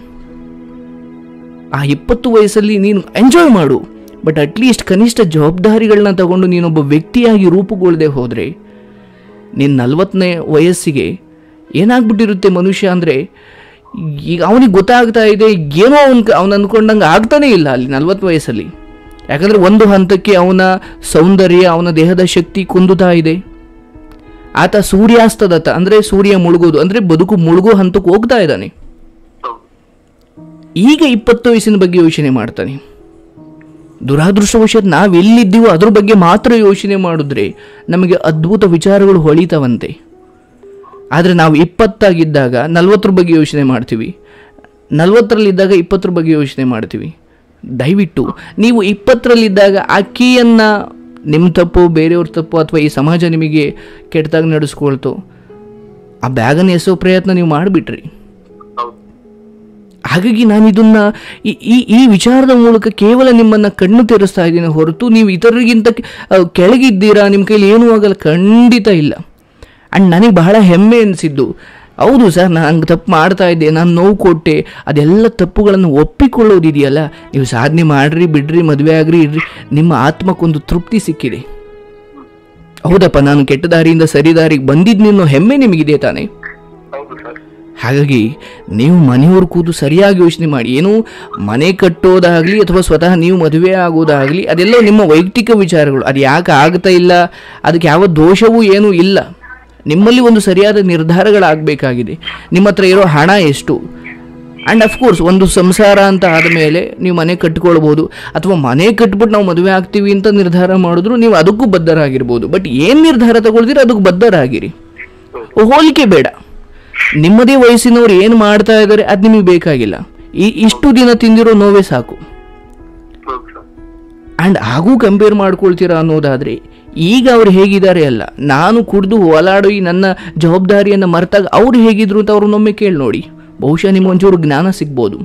ಆ ಇಪ್ಪತ್ತು ವಯಸ್ಸಲ್ಲಿ ನೀನು ಎಂಜಾಯ್ ಮಾಡು ಬಟ್ ಅಟ್ಲೀಸ್ಟ್ ಕನಿಷ್ಠ ಜವಾಬ್ದಾರಿಗಳನ್ನ ತಗೊಂಡು ನೀನೊಬ್ಬ ವ್ಯಕ್ತಿಯಾಗಿ ರೂಪುಗೊಳ್ಳದೆ ಹೋದರೆ ನೀನು ನಲ್ವತ್ತನೇ ವಯಸ್ಸಿಗೆ ಏನಾಗ್ಬಿಟ್ಟಿರುತ್ತೆ ಮನುಷ್ಯ ಅಂದರೆ ಈಗ ಅವನಿಗೆ ಗೊತ್ತಾಗ್ತಾ ಇದೆ ಏನೋ ಅವನ್ ಅವನು ಅಂದ್ಕೊಂಡಂಗೆ ಆಗ್ತಾನೇ ಇಲ್ಲ ಅಲ್ಲಿ ನಲ್ವತ್ತು ವಯಸ್ಸಲ್ಲಿ ಯಾಕಂದರೆ ಒಂದು ಹಂತಕ್ಕೆ ಅವನ ಸೌಂದರ್ಯ ಅವನ ದೇಹದ ಶಕ್ತಿ ಕುಂದುತ್ತಾ ಇದೆ ಆತ ಸೂರ್ಯಾಸ್ತದತ್ತ ಅಂದರೆ ಸೂರ್ಯ ಮುಳುಗೋದು ಅಂದರೆ ಬದುಕು ಮುಳುಗೋ ಹಂತಕ್ಕೆ ಹೋಗ್ತಾ ಇದ್ದಾನೆ ಹೌದು ಈಗ ಇಪ್ಪತ್ತು ವಯಸ್ಸಿನ ಬಗ್ಗೆ ಯೋಚನೆ ಮಾಡ್ತಾನೆ ದುರಾದೃಷ್ಟವಶಾತ್ ನಾವೆಲ್ಲಿದ್ದೀವೋ ಅದ್ರ ಬಗ್ಗೆ ಮಾತ್ರ ಯೋಚನೆ ಮಾಡಿದ್ರೆ ನಮಗೆ ಅದ್ಭುತ ವಿಚಾರಗಳು ಹೊಳಿತಾವಂತೆ ಆದರೆ ನಾವು ಇಪ್ಪತ್ತಾಗಿದ್ದಾಗ ನಲ್ವತ್ತರ ಬಗ್ಗೆ ಯೋಚನೆ ಮಾಡ್ತೀವಿ ನಲ್ವತ್ತರಲ್ಲಿದ್ದಾಗ ಇಪ್ಪತ್ತರ ಬಗ್ಗೆ ಯೋಚನೆ ಮಾಡ್ತೀವಿ ದಯವಿಟ್ಟು ನೀವು ಇಪ್ಪತ್ತರಲ್ಲಿದ್ದಾಗ ಆ ಕೀಯನ್ನು ನಿಮ್ಮ ತಪ್ಪು ಬೇರೆಯವ್ರ ತಪ್ಪು ಅಥವಾ ಈ ಸಮಾಜ ನಿಮಗೆ ಕೆಟ್ಟದಾಗ ನಡೆಸ್ಕೊಳ್ತು ಆ ಬ್ಯಾಗನ್ನು ಎಸೋ ಪ್ರಯತ್ನ ನೀವು ಮಾಡಿಬಿಟ್ರಿ ಹೌದು ಹಾಗಾಗಿ ನಾನು ಇದನ್ನ ಈ ಈ ಈ ವಿಚಾರದ ಮೂಲಕ ಕೇವಲ ನಿಮ್ಮನ್ನ ಕಣ್ಣು ತೆರೆಸ್ತಾ ಇದ್ದೀನಿ ಹೊರತು ನೀವು ಇತರರಿಗಿಂತ ಕೆ- ಆ, ಕೆಳಗಿದ್ದೀರಾ ನಿಮ್ಮ ಕೈಲಿ ಏನೂ ಆಗಲ್ಲ ಖಂಡಿತ ಇಲ್ಲ ಆ್ಯಂಡ್ ನನಗೆ ಬಹಳ ಹೆಮ್ಮೆ ಅನಿಸಿದ್ದು ಹೌದು ಸರ್ ನಾನು ಹಂಗೆ ತಪ್ಪು ಮಾಡ್ತಾ ಇದ್ದೆ ನಾನು ನೋವು ಕೊಟ್ಟೆ ಅದೆಲ್ಲ ತಪ್ಪುಗಳನ್ನು ಒಪ್ಪಿಕೊಳ್ಳೋದಿದೆಯಲ್ಲ ನೀವು ಸಾಧನೆ ಮಾಡ್ರಿ ಬಿಡ್ರಿ ಮದುವೆ ಆಗ್ರಿ ಇಡ್ರಿ ನಿಮ್ಮ ಆತ್ಮಕ್ಕೊಂದು ತೃಪ್ತಿ ಸಿಕ್ಕಿದೆ ಹೌದಪ್ಪ ನಾನು ಕೆಟ್ಟ ದಾರಿಯಿಂದ ಸರಿ ದಾರಿಗೆ ಬಂದಿದ್ನೆನ್ನೋ ಹೆಮ್ಮೆ ನಿಮಗಿದೆ ತಾನೇ ಹೌದು ಸರ್ ಹಾಗಾಗಿ ನೀವು ಮನೆಯವ್ರ ಕೂತು ಸರಿಯಾಗಿ ಯೋಚನೆ ಮಾಡಿ ಏನು ಮನೆ ಕಟ್ಟೋದಾಗಲಿ ಅಥವಾ ಸ್ವತಃ ನೀವು ಮದುವೆ ಆಗೋದಾಗಲಿ ಅದೆಲ್ಲ ನಿಮ್ಮ ವೈಯಕ್ತಿಕ ವಿಚಾರಗಳು ಅದು ಯಾಕೆ ಆಗ್ತಾ ಇಲ್ಲ ಅದಕ್ಕೆ ಯಾವ ದೋಷವೂ ಏನೂ ಇಲ್ಲ ನಿಮ್ಮಲ್ಲಿ ಒಂದು ಸರಿಯಾದ ನಿರ್ಧಾರಗಳಾಗಬೇಕಾಗಿದೆ ನಿಮ್ಮ ಹತ್ರ ಇರೋ ಹಣ ಎಷ್ಟು ಆ್ಯಂಡ್ ಅಫ್ಕೋರ್ಸ್ ಒಂದು ಸಂಸಾರ ಅಂತ ಆದಮೇಲೆ ನೀವು ಮನೆ ಕಟ್ಕೊಳ್ಬೋದು ಅಥವಾ ಮನೆ ಕಟ್ಬಿಟ್ಟು ನಾವು ಮದುವೆ ಆಗ್ತೀವಿ ಅಂತ ನಿರ್ಧಾರ ಮಾಡಿದ್ರು ನೀವು ಅದಕ್ಕೂ ಬದ್ಧರಾಗಿರ್ಬೋದು ಬಟ್ ಏನು ನಿರ್ಧಾರ ತಗೊಳ್ತೀರ ಅದಕ್ಕೆ ಬದ್ಧರಾಗಿರಿ ಹೋಲಿಕೆ ಬೇಡ ನಿಮ್ಮದೇ ವಯಸ್ಸಿನವ್ರು ಏನು ಮಾಡ್ತಾ ಇದ್ದಾರೆ ಅದು ನಿಮಗೆ ಬೇಕಾಗಿಲ್ಲ ಈ ಇಷ್ಟು ದಿನ ತಿಂದಿರೋ ನೋವೇ ಸಾಕು ಹೌದು ಸರ್ ಆ್ಯಂಡ್ ಹಾಗೂ ಕಂಪೇರ್ ಮಾಡ್ಕೊಳ್ತೀರಾ ಅನ್ನೋದಾದರೆ ಈಗ ಅವ್ರು ಹೇಗಿದ್ದಾರೆ ಅಲ್ಲ ನಾನು ಕುಡಿದು ಓಲಾಡಿ ನನ್ನ ಜವಾಬ್ದಾರಿಯನ್ನು ಮರೆತಾಗ ಅವ್ರು ಹೇಗಿದ್ರು ಅಂತ ಅವ್ರನ್ನೊಮ್ಮೆ ಕೇಳಿ ನೋಡಿ ಬಹುಶಃ ನಿಮ್ಗೆ ಒಂಚೂರು ಜ್ಞಾನ ಸಿಗ್ಬೋದು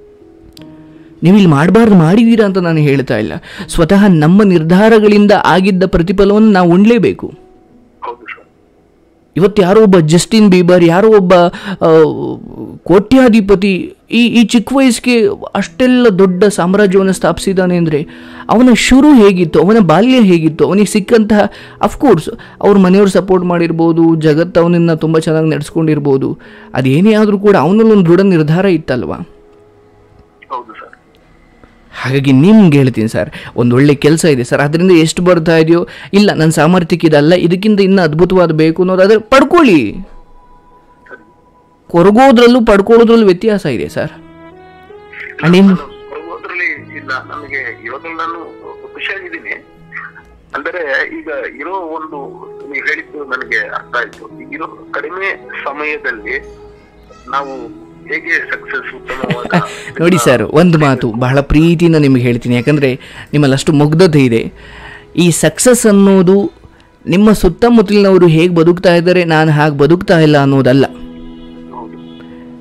ನೀವು ಇಲ್ಲಿ ಮಾಡಬಾರ್ದು ಮಾಡಿದ್ದೀರಾ ಅಂತ ನಾನು ಹೇಳ್ತಾ ಇಲ್ಲ ಸ್ವತಃ ನಮ್ಮ ನಿರ್ಧಾರಗಳಿಂದ ಆಗಿದ್ದ ಪ್ರತಿಫಲವನ್ನು ನಾವು ಉಣ್ಲೇಬೇಕು ಹೌದು ಸರ್ ಇವತ್ತು ಯಾರೋ ಒಬ್ಬ ಜಸ್ಟಿನ್ ಬೀಬರ್ ಯಾರೋ ಒಬ್ಬ ಆ, ಕೋಟ್ಯಾಧಿಪತಿ ಈ ಈ ಚಿಕ್ಕ ವಯಸ್ಸಿಗೆ ಅಷ್ಟೆಲ್ಲ ದೊಡ್ಡ ಸಾಮ್ರಾಜ್ಯವನ್ನು ಸ್ಥಾಪಿಸಿದ್ದಾನೆ ಅಂದರೆ ಅವನ ಶುರು ಹೇಗಿತ್ತು ಅವನ ಬಾಲ್ಯ ಹೇಗಿತ್ತು ಅವನಿಗೆ ಸಿಕ್ಕಂತಹ ಅಫ್ಕೋರ್ಸ್ ಅವ್ರ ಮನೆಯವ್ರು ಸಪೋರ್ಟ್ ಮಾಡಿರ್ಬೋದು ಜಗತ್ತು ಅವನನ್ನು ತುಂಬ ಚೆನ್ನಾಗಿ ನಡೆಸ್ಕೊಂಡಿರ್ಬೋದು ಅದೇನೇ ಆದರೂ ಕೂಡ ಅವನಲ್ಲಿ ಒಂದು ದೃಢ ನಿರ್ಧಾರ ಇತ್ತಲ್ವಾ ಹೌದು ಸರ್ ಹಾಗಾಗಿ ನಿಮ್ಗೆ ಹೇಳ್ತೀನಿ ಸರ್ ಒಂದು ಒಳ್ಳೆ ಕೆಲಸ ಇದೆ ಸರ್ ಅದರಿಂದ ಎಷ್ಟು ಬರ್ತಾ ಇದೆಯೋ ಇಲ್ಲ ನನ್ನ ಸಾಮರ್ಥ್ಯಕ್ಕೆ ಇದಲ್ಲ ಇದಕ್ಕಿಂತ ಇನ್ನೂ ಅದ್ಭುತವಾದ ಬೇಕು ಅನ್ನೋದಾದರೆ ಪಡ್ಕೊಳ್ಳಿ ಸರಿ ಕೊರಗೋದ್ರಲ್ಲೂ ಪಡ್ಕೊಳ್ಳೋದ್ರಲ್ಲೂ ವ್ಯತ್ಯಾಸ ಇದೆ ಸರ್ ಆ್ಯಂಡ್ ಇನ್ ನಾನು ಹೋದ್ರಲ್ಲಿ ಇಲ್ಲ ನನಗೆ ಇವಾಗ ನಾನು ಖುಷಿಯಾಗಿದ್ದೀನಿ ಅಂದರೆ ಈಗ ಇರೋ ಒಂದು ನೀವು ಹೇಳಿದ್ದು ನನಗೆ ಅರ್ಥ ಆಯ್ತು ಇರೋ ಕಡಿಮೆ ಸಮಯದಲ್ಲಿ ನಾವು ಹೇಗೆ ಸಕ್ಸಸ್ ಉತ್ತಮವಾದ ನೋಡಿ ಸರ್ ಒಂದು ಮಾತು ಬಹಳ ಪ್ರೀತಿಯಿಂದ ನಿಮಗೆ ಹೇಳ್ತೀನಿ ಯಾಕಂದರೆ ನಿಮ್ಮಲ್ಲಿ ಅಷ್ಟು ಮುಗ್ಧತೆ ಇದೆ ಈ ಸಕ್ಸಸ್ ಅನ್ನೋದು ನಿಮ್ಮ ಸುತ್ತಮುತ್ತಲಿನವರು ಹೇಗೆ ಬದುಕ್ತಾ ಇದ್ದಾರೆ ನಾನು ಹಾಗೆ ಬದುಕ್ತಾ ಇಲ್ಲ ಅನ್ನೋದಲ್ಲ ಹೌದು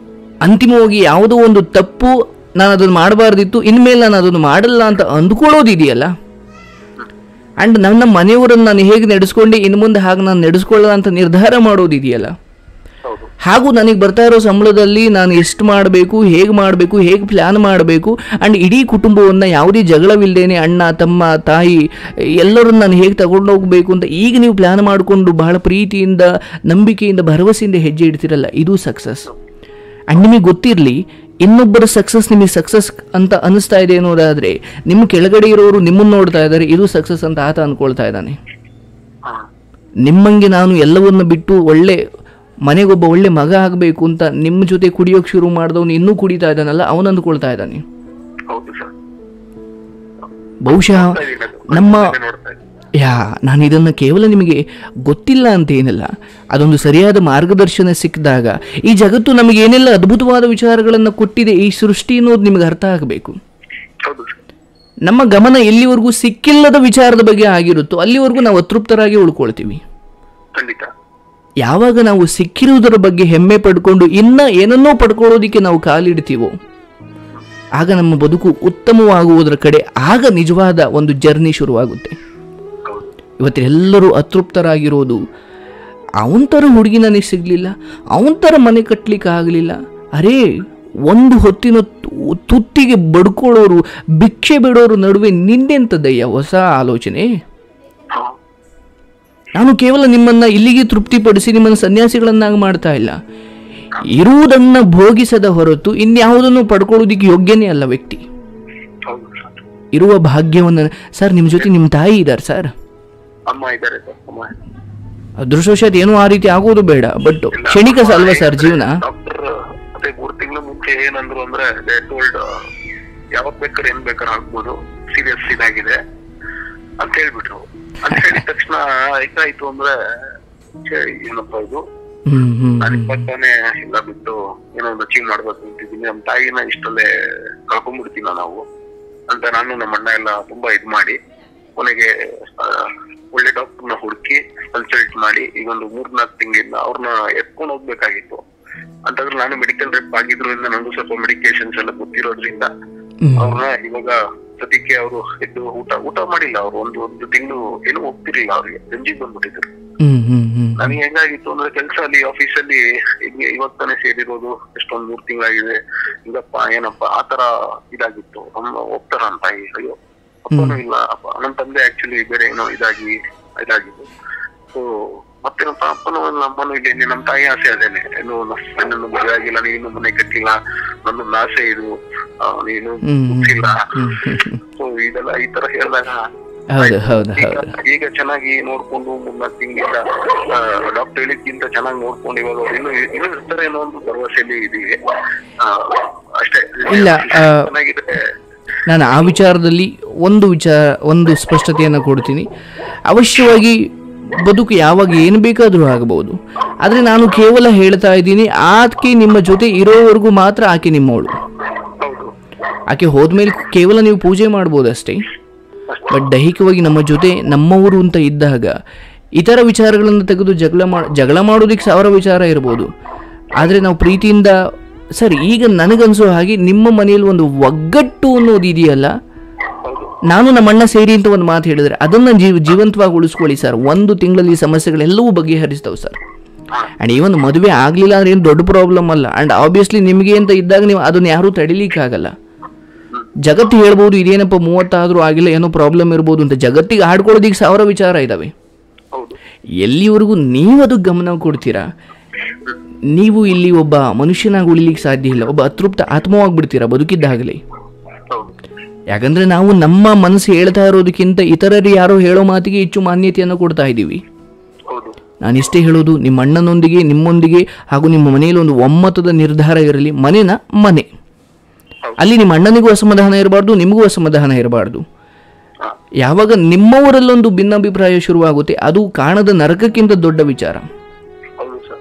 ಅಂತಿಮವಾಗಿ ಯಾವುದೋ ಒಂದು ತಪ್ಪು ನಾನು ಅದನ್ನು ಮಾಡಬಾರ್ದಿತ್ತು ಇನ್ಮೇಲೆ ನಾನು ಅದನ್ನು ಮಾಡಲ್ಲ ಅಂತ ಅಂದ್ಕೊಳ್ಳೋದಿದೆಯಲ್ಲ ಆ್ಯಂಡ್ ನನ್ನ ಮನೆಯವರನ್ನು ನಾನು ಹೇಗೆ ನಡೆಸ್ಕೊಂಡು ಇನ್ನು ಮುಂದೆ ಹಾಗೆ ನಾನು ನಡೆಸ್ಕೊಳ್ಳಲ್ಲ ಅಂತ ನಿರ್ಧಾರ ಮಾಡೋದಿದೆಯಲ್ಲ ಹೌದು ಹಾಗೂ ನನಗೆ ಬರ್ತಾ ಇರೋ ಸಂಬಳದಲ್ಲಿ ನಾನು ಎಷ್ಟು ಮಾಡಬೇಕು ಹೇಗೆ ಮಾಡಬೇಕು ಹೇಗೆ ಪ್ಲ್ಯಾನ್ ಮಾಡಬೇಕು ಆ್ಯಂಡ್ ಇಡೀ ಕುಟುಂಬವನ್ನು ಯಾವುದೇ ಜಗಳವಿಲ್ಲದೇನೆ ಅಣ್ಣ ತಮ್ಮ ತಾಯಿ ಎಲ್ಲರನ್ನು ನಾನು ಹೇಗೆ ತಗೊಂಡು ಹೋಗಬೇಕು ಅಂತ ಈಗ ನೀವು ಪ್ಲ್ಯಾನ್ ಮಾಡಿಕೊಂಡು ಬಹಳ ಪ್ರೀತಿಯಿಂದ ನಂಬಿಕೆಯಿಂದ ಭರವಸೆಯಿಂದ ಹೆಜ್ಜೆ ಇಡ್ತಿರಲ್ಲ ಇದು ಸಕ್ಸಸ್ ಆ್ಯಂಡ್ ನಿಮಗೆ ಗೊತ್ತಿರಲಿ ಇನ್ನೊಬ್ಬರ ಸಕ್ಸಸ್ ನಿಮಗೆ ಸಕ್ಸಸ್ ಅಂತ ಅನಿಸ್ತಾ ಇದೆ ಅನ್ನೋದಾದರೆ ನಿಮ್ಮ ಕೆಳಗಡೆ ಇರೋರು ನಿಮ್ಮನ್ನು ನೋಡ್ತಾ ಇದ್ದಾರೆ ಇದು ಸಕ್ಸಸ್ ಅಂತ ಆತ ಅಂದ್ಕೊಳ್ತಾ ಇದ್ದಾನೆ ಹಾ ನಿಮ್ಮಂಗೆ ನಾನು ಎಲ್ಲವನ್ನು ಬಿಟ್ಟು ಒಳ್ಳೆ ಮನೆಗೊಬ್ಬ ಒಳ್ಳೆ ಮಗ ಆಗಬೇಕು ಅಂತ ನಿಮ್ಮ ಜೊತೆ ಕುಡಿಯೋಕೆ ಶುರು ಮಾಡಿದವನು ಇನ್ನೂ ಕುಡಿತಾ ಇದ್ದಾನಲ್ಲ ಅವನು ಅಂದ್ಕೊಳ್ತಾ ಇದ್ದಾನೆ ಹೌದು ಸರ್ ಬಹುಶಃ ನಮ್ಮ ನೋಡ್ತಾ ಇದ್ದೀನಿ ಯಾ ನಾನು ಇದನ್ನು ಕೇವಲ ನಿಮಗೆ ಗೊತ್ತಿಲ್ಲ ಅಂತ ಏನಿಲ್ಲ ಅದೊಂದು ಸರಿಯಾದ ಮಾರ್ಗದರ್ಶನ ಸಿಕ್ಕಿದಾಗ ಈ ಜಗತ್ತು ನಮಗೆ ಏನೆಲ್ಲ ಅದ್ಭುತವಾದ ವಿಚಾರಗಳನ್ನು ಕೊಟ್ಟಿದೆ ಈ ಸೃಷ್ಟಿ ಅನ್ನೋದು ನಿಮಗೆ ಅರ್ಥ ಆಗಬೇಕು ಹೌದು ಸರ್ ನಮ್ಮ ಗಮನ ಎಲ್ಲಿವರೆಗೂ ಸಿಕ್ಕಿಲ್ಲದ ವಿಚಾರದ ಬಗ್ಗೆ ಆಗಿರುತ್ತೋ ಅಲ್ಲಿವರೆಗೂ ನಾವು ಅತೃಪ್ತರಾಗಿ ಉಳ್ಕೊಳ್ತೀವಿ ಖಂಡಿತ ಯಾವಾಗ ನಾವು ಸಿಕ್ಕಿರುವುದರ ಬಗ್ಗೆ ಹೆಮ್ಮೆ ಪಡ್ಕೊಂಡು ಇನ್ನ ಏನನ್ನೋ ಪಡ್ಕೊಳ್ಳೋದಿಕ್ಕೆ ನಾವು ಕಾಲಿಡ್ತೀವೋ ಆಗ ನಮ್ಮ ಬದುಕು ಉತ್ತಮವಾಗುವುದರ ಕಡೆ ಆಗ ನಿಜವಾದ ಒಂದು ಜರ್ನಿ ಶುರುವಾಗುತ್ತೆ ಹೌದು ಇವತ್ತು ಎಲ್ಲರೂ ಅತೃಪ್ತರಾಗಿರೋದು ಅವನ ಥರ ಹುಡುಗಿ ನನಗೆ ಸಿಗಲಿಲ್ಲ ಅವನ ಥರ ಮನೆ ಕಟ್ಟಲಿಕ್ಕೆ ಆಗಲಿಲ್ಲ ಅರೇ ಒಂದು ಹೊತ್ತಿನ ತು- ತುತ್ತಿಗೆ ಬಡ್ಕೊಳ್ಳೋರು ಭಿಕ್ಷೆ ಬಿಡೋರು ನಡುವೆ ನಿಂದೆಂಥದ್ದಯ್ಯ ಹೊಸ ಆಲೋಚನೆ ಹಾ ನಾನು ಕೇವಲ ನಿಮ್ಮನ್ನ ಇಲ್ಲಿಗೆ ತೃಪ್ತಿಪಡಿಸಿ ನಿಮ್ಮನ್ನು ಸನ್ಯಾಸಿಗಳನ್ನಾಗಿ ಮಾಡ್ತಾ ಇಲ್ಲ ಇರುವುದನ್ನ ಭೋಗಿಸದ ಹೊರತು ಇನ್ಯಾವುದನ್ನು ಪಡ್ಕೊಳ್ಳೋದಿಕ್ಕೆ ಯೋಗ್ಯನೇ ಅಲ್ಲ ವ್ಯಕ್ತಿ ಹೌದು ಸರ್ ಇರುವ ಭಾಗ್ಯವನ್ನು ಸರ್ ನಿಮ್ಮ ಜೊತೆ ನಿಮ್ಮ ತಾಯಿ ಇದ್ದಾರೆ ಸರ್ ಅಮ್ಮ ಇದ್ದಾರೆ ಸರ್ ಅಮ್ಮ ಅದೃಷ್ಟವಶಾತ್ ಏನೂ ಆ ರೀತಿ ಆಗೋದು ಬೇಡ ಬಟ್ ಕ್ಷಣಿಕ ಅಲ್ವಾ ಸರ್ ಜೀವನ ಡಾಕ್ಟರ್ ಅದೇ ಮೂರ್ ತಿಂಗಳ ಮುಂಚೆ ಏನಂದ್ರು ಅಂದ್ರೆ ದೇ ಟೋಲ್ಡ್ ಯಾವಾಗ ಬೇಕಾದ್ರೆ ಏನ್ ಬೇಕಾದ್ರೆ ಆಗ್ಬೋದು ಸೀರಿಯಸ್ ಇದಾಗಿದೆ ಅಂತ ಹೇಳ್ಬಿಟ್ರು ಅಂತ ಹೇಳಿದ ತಕ್ಷಣ ಏನಾಯ್ತು ಅಂದ್ರೆ ಛೇ, ಏನಪ್ಪಾ ಇದು ಹ್ಮ್ ಹ್ಮ್ ನಾನು ಇಪ್ಪತ್ತಾನೆ ಎಲ್ಲ ಬಿಟ್ಟು ಏನೋ ಒಂದು ಅಚೀವ್ ಮಾಡ್ಬೇಕು ಅಂತಿದ್ದೀನಿ ನಮ್ಮ ತಾಯಿನ ಇಷ್ಟಲ್ಲೇ ಕಳ್ಕೊಂಡ್ಬಿಡ್ತೀನ ನಾವು ಅಂತ ನಾನು ನಮ್ಮ ಅಣ್ಣ ಎಲ್ಲ ತುಂಬಾ ಇದ್ ಮಾಡಿ ಕೊನೆಗೆ ಆ, ಒಳ್ಳೆ ಡಾಕ್ಟರ್ನ ಹುಡುಕಿ ಕನ್ಸಲ್ಟ್ ಮಾಡಿ ಈಗ ಒಂದು ಮೂರ್ನಾಲ್ಕು ತಿಂಗಳಿಂದ ಅವ್ರನ್ನ ಎತ್ಕೊಂಡು ಹೋಗ್ಬೇಕಾಗಿತ್ತು ಅಂತಂದ್ರೆ ನಾನು ಮೆಡಿಕಲ್ ರೆಪ್ ಆಗಿದ್ರಿಂದ ನನಗೂ ಸ್ವಲ್ಪ ಮೆಡಿಕೇಶನ್ಸ್ ಎಲ್ಲ ಗೊತ್ತಿರೋದ್ರಿಂದ ಹ್ಮ್. ಅವ್ರನ್ನ ಇವಾಗ ಸದ್ಯಕ್ಕೆ ಅವರು ಎದ್ದು ಊಟ ಊಟ ಮಾಡಿಲ್ಲ ಅವ್ರು ಒಂದು ಒಂದು ತಿಂಗಳು ಏನು ಹೋಗ್ತಿರ್ಲಿಲ್ಲ ಅವ್ರಿಗೆ ಗಂಜಿಗೆ ಬಂದ್ಬಿಟ್ಟಿದ್ರು ಹ್ಮ್ ಹ್ಮ್ ಹ್ಮ್ ನನಗೆ ಹೆಂಗಾಗಿತ್ತು ಅಂದ್ರೆ ಕೆಲಸ ಅಲ್ಲಿ ಆಫೀಸ್ ಅಲ್ಲಿ ಹಿಂಗೆ ಇವಾಗ ತಾನೇ ಸೇರಿರೋದು ಎಷ್ಟೊಂದ್ ಮೂರ್ ತಿಂಗಳಾಗಿದೆ ಹಿಂಗಪ್ಪ ಏನಪ್ಪ ಆತರ ಇದಾಗಿತ್ತು ಅಮ್ಮ ಹೋಗ್ತಾರ ಅಂತ ಅಯ್ಯೋ ಅಪ್ಪನೂ ಇಲ್ಲ ಅಪ್ಪ ನನ್ನ ತಂದೆ ಆಕ್ಚುಲಿ ಬೇರೆ ಏನೋ ಇದಾಗಿ ಇದಾಗಿದ್ದು ಸೊ ಮತ್ತೇನಪ್ಪ ಅಪ್ಪನೂ ಇಲ್ಲ ಅಮ್ಮನೂ ಇಲ್ಲ ಇಲ್ಲಿ ನಮ್ಮ ತಾಯಿ ಆಸೆ ಅದೇನೆ ಏನು ನನ್ನನ್ನು ಮದುವೆ ಆಗಿಲ್ಲ ನೀನು ಮನೆ ಕಟ್ಟಿಲ್ಲ ನನ್ನೊಂದು ಆಸೆ ಇದು ಆ, ನೀನು ಹ್ಮ್. ಮುಗ್ಸಿಲ್ಲ ಹ್ಮ್ ಹ್ಮ್ ಹ್ಮ್. ಸೊ ಇದೆಲ್ಲ ಈ ತರ ಹೇಳಿದಾಗ ಹೌದು ಹೌದು ಈಗ ಹೌದು ಈಗ ಚೆನ್ನಾಗಿ ನೋಡ್ಕೊಂಡು ಮೂರ್ನಾಲ್ಕು ತಿಂಗಳಿಂದ ಡಾಕ್ಟರ್ ಹೇಳಿದ್ಕಿಂತ ಚೆನ್ನಾಗಿ ನೋಡ್ಕೊಂಡು ಇವಾಗ ಅವ್ರು ಇನ್ನೂ ಇನ್ನೂ ಇರ್ತಾರೆ ಅನ್ನೋ ಒಂದು ಭರವಸೆಯಲ್ಲಿ ಇದೀವಿ ಆ, ಅಷ್ಟೇ ಇಲ್ಲ, ಆ, ಚೆನ್ನಾಗಿದೆ ನಾನು ಆ ವಿಚಾರದಲ್ಲಿ ಒಂದು ವಿಚಾರ ಒಂದು ಸ್ಪಷ್ಟತೆಯನ್ನು ಕೊಡ್ತೀನಿ ಅವಶ್ಯವಾಗಿ ಬದುಕು ಯಾವಾಗ ಏನು ಬೇಕಾದರೂ ಆಗಬಹುದು ಆದರೆ ನಾನು ಕೇವಲ ಹೇಳ್ತಾ ಇದ್ದೀನಿ ಆಕೆ ನಿಮ್ಮ ಜೊತೆ ಇರೋವರೆಗೂ ಮಾತ್ರ ಆಕೆ ನಿಮ್ಮವಳು ಹೌದು ಆಕೆ ಹೋದ್ಮೇಲೆ ಕೇವಲ ನೀವು ಪೂಜೆ ಮಾಡ್ಬೋದು ಅಷ್ಟೇ ಬಟ್ ದೈಹಿಕವಾಗಿ ನಮ್ಮ ಜೊತೆ ನಮ್ಮವರು ಅಂತ ಇದ್ದಾಗ ಇತರ ವಿಚಾರಗಳನ್ನು ತೆಗೆದು ಜಗಳ ಮಾಡ ಜಗಳ ಮಾಡೋದಕ್ಕೆ ಸಾವಿರ ವಿಚಾರ ಇರ್ಬೋದು ಆದರೆ ನಾವು ಪ್ರೀತಿಯಿಂದ ಸರ್ ಈಗ ನನಗನ್ಸೋ ಹಾಗೆ ನಿಮ್ಮ ಮನೆಯಲ್ಲಿ ಒಂದು ಒಗ್ಗಟ್ಟು ಅನ್ನೋದು ಇದೆಯಲ್ಲ ಹೌದು ನಾನು ನಮ್ಮ ಅಣ್ಣ ಸೇರಿ ಅಂತ ಒಂದು ಮಾತು ಹೇಳಿದ್ರೆ ಅದನ್ನು ಜೀವ ಜೀವಂತವಾಗಿ ಉಳಿಸ್ಕೊಳ್ಳಿ ಸರ್ ಒಂದು ತಿಂಗಳಲ್ಲಿ ಸಮಸ್ಯೆಗಳೆಲ್ಲವೂ ಬಗೆಹರಿಸ್ತವೆ ಸರ್ ಆ್ಯಂಡ್ ಈವನ್ ಮದುವೆ ಆಗಲಿಲ್ಲ ಅಂದ್ರೆ ಏನು ದೊಡ್ಡ ಪ್ರಾಬ್ಲಮ್ ಅಲ್ಲ ಆ್ಯಂಡ್ ಆಬ್ವಿಯಸ್ಲಿ ನಿಮಗೆ ಅಂತ ಇದ್ದಾಗ ನೀವು ಅದನ್ನು ಯಾರೂ ತಡಿಲಿಕ್ಕಾಗಲ್ಲ ಜಗತ್ತು ಹೇಳ್ಬೋದು ಇದೇನಪ್ಪ ಮೂವತ್ತಾದರೂ ಆಗಿಲ್ಲ ಏನೋ ಪ್ರಾಬ್ಲಮ್ ಇರ್ಬೋದು ಅಂತ ಜಗತ್ತಿಗೆ ಆಡ್ಕೊಳ್ಳೋದಕ್ಕೆ ಸಾವಿರ ವಿಚಾರ ಇದ್ದಾವೆ ಹೌದು ಎಲ್ಲಿವರೆಗೂ ನೀವು ಅದಕ್ಕೆ ಗಮನ ಕೊಡ್ತೀರಾ ನೀವು ಇಲ್ಲಿ ಒಬ್ಬ ಮನುಷ್ಯನಾಗಿ ಉಳಿಲಿಕ್ಕೆ ಸಾಧ್ಯ ಇಲ್ಲ ಒಬ್ಬ ಅತೃಪ್ತ ಆತ್ಮವಾಗ್ಬಿಡ್ತೀರಾ ಬದುಕಿದ್ದಾಗಲೇ ಹೌದು ಯಾಕಂದ್ರೆ ನಾವು ನಮ್ಮ ಮನಸ್ಸು ಹೇಳ್ತಾ ಇರೋದಕ್ಕಿಂತ ಇತರರು ಯಾರೋ ಹೇಳೋ ಮಾತಿಗೆ ಹೆಚ್ಚು ಮಾನ್ಯತೆಯನ್ನು ಕೊಡ್ತಾ ಇದ್ದೀವಿ ಹೌದು ನಾನು ಇಷ್ಟೇ ಹೇಳೋದು ನಿಮ್ಮ ಅಣ್ಣನೊಂದಿಗೆ ನಿಮ್ಮೊಂದಿಗೆ ಹಾಗೂ ನಿಮ್ಮ ಮನೆಯಲ್ಲಿ ಒಂದು ಒಮ್ಮತದ ನಿರ್ಧಾರ ಇರಲಿ ಮನೆನ ಮನೆ ಅಲ್ಲಿ ನಿಮ್ಮ ಅಣ್ಣನಿಗೂ ಅಸಮಾಧಾನ ಇರಬಾರ್ದು ನಿಮಗೂ ಅಸಮಾಧಾನ ಇರಬಾರ್ದು ಹಾ ಯಾವಾಗ ನಿಮ್ಮವರಲ್ಲೊಂದು ಭಿನ್ನಾಭಿಪ್ರಾಯ ಶುರುವಾಗುತ್ತೆ ಅದು ಕಾಣದ ನರಕಕ್ಕಿಂತ ದೊಡ್ಡ ವಿಚಾರ ಹೌದು ಸರ್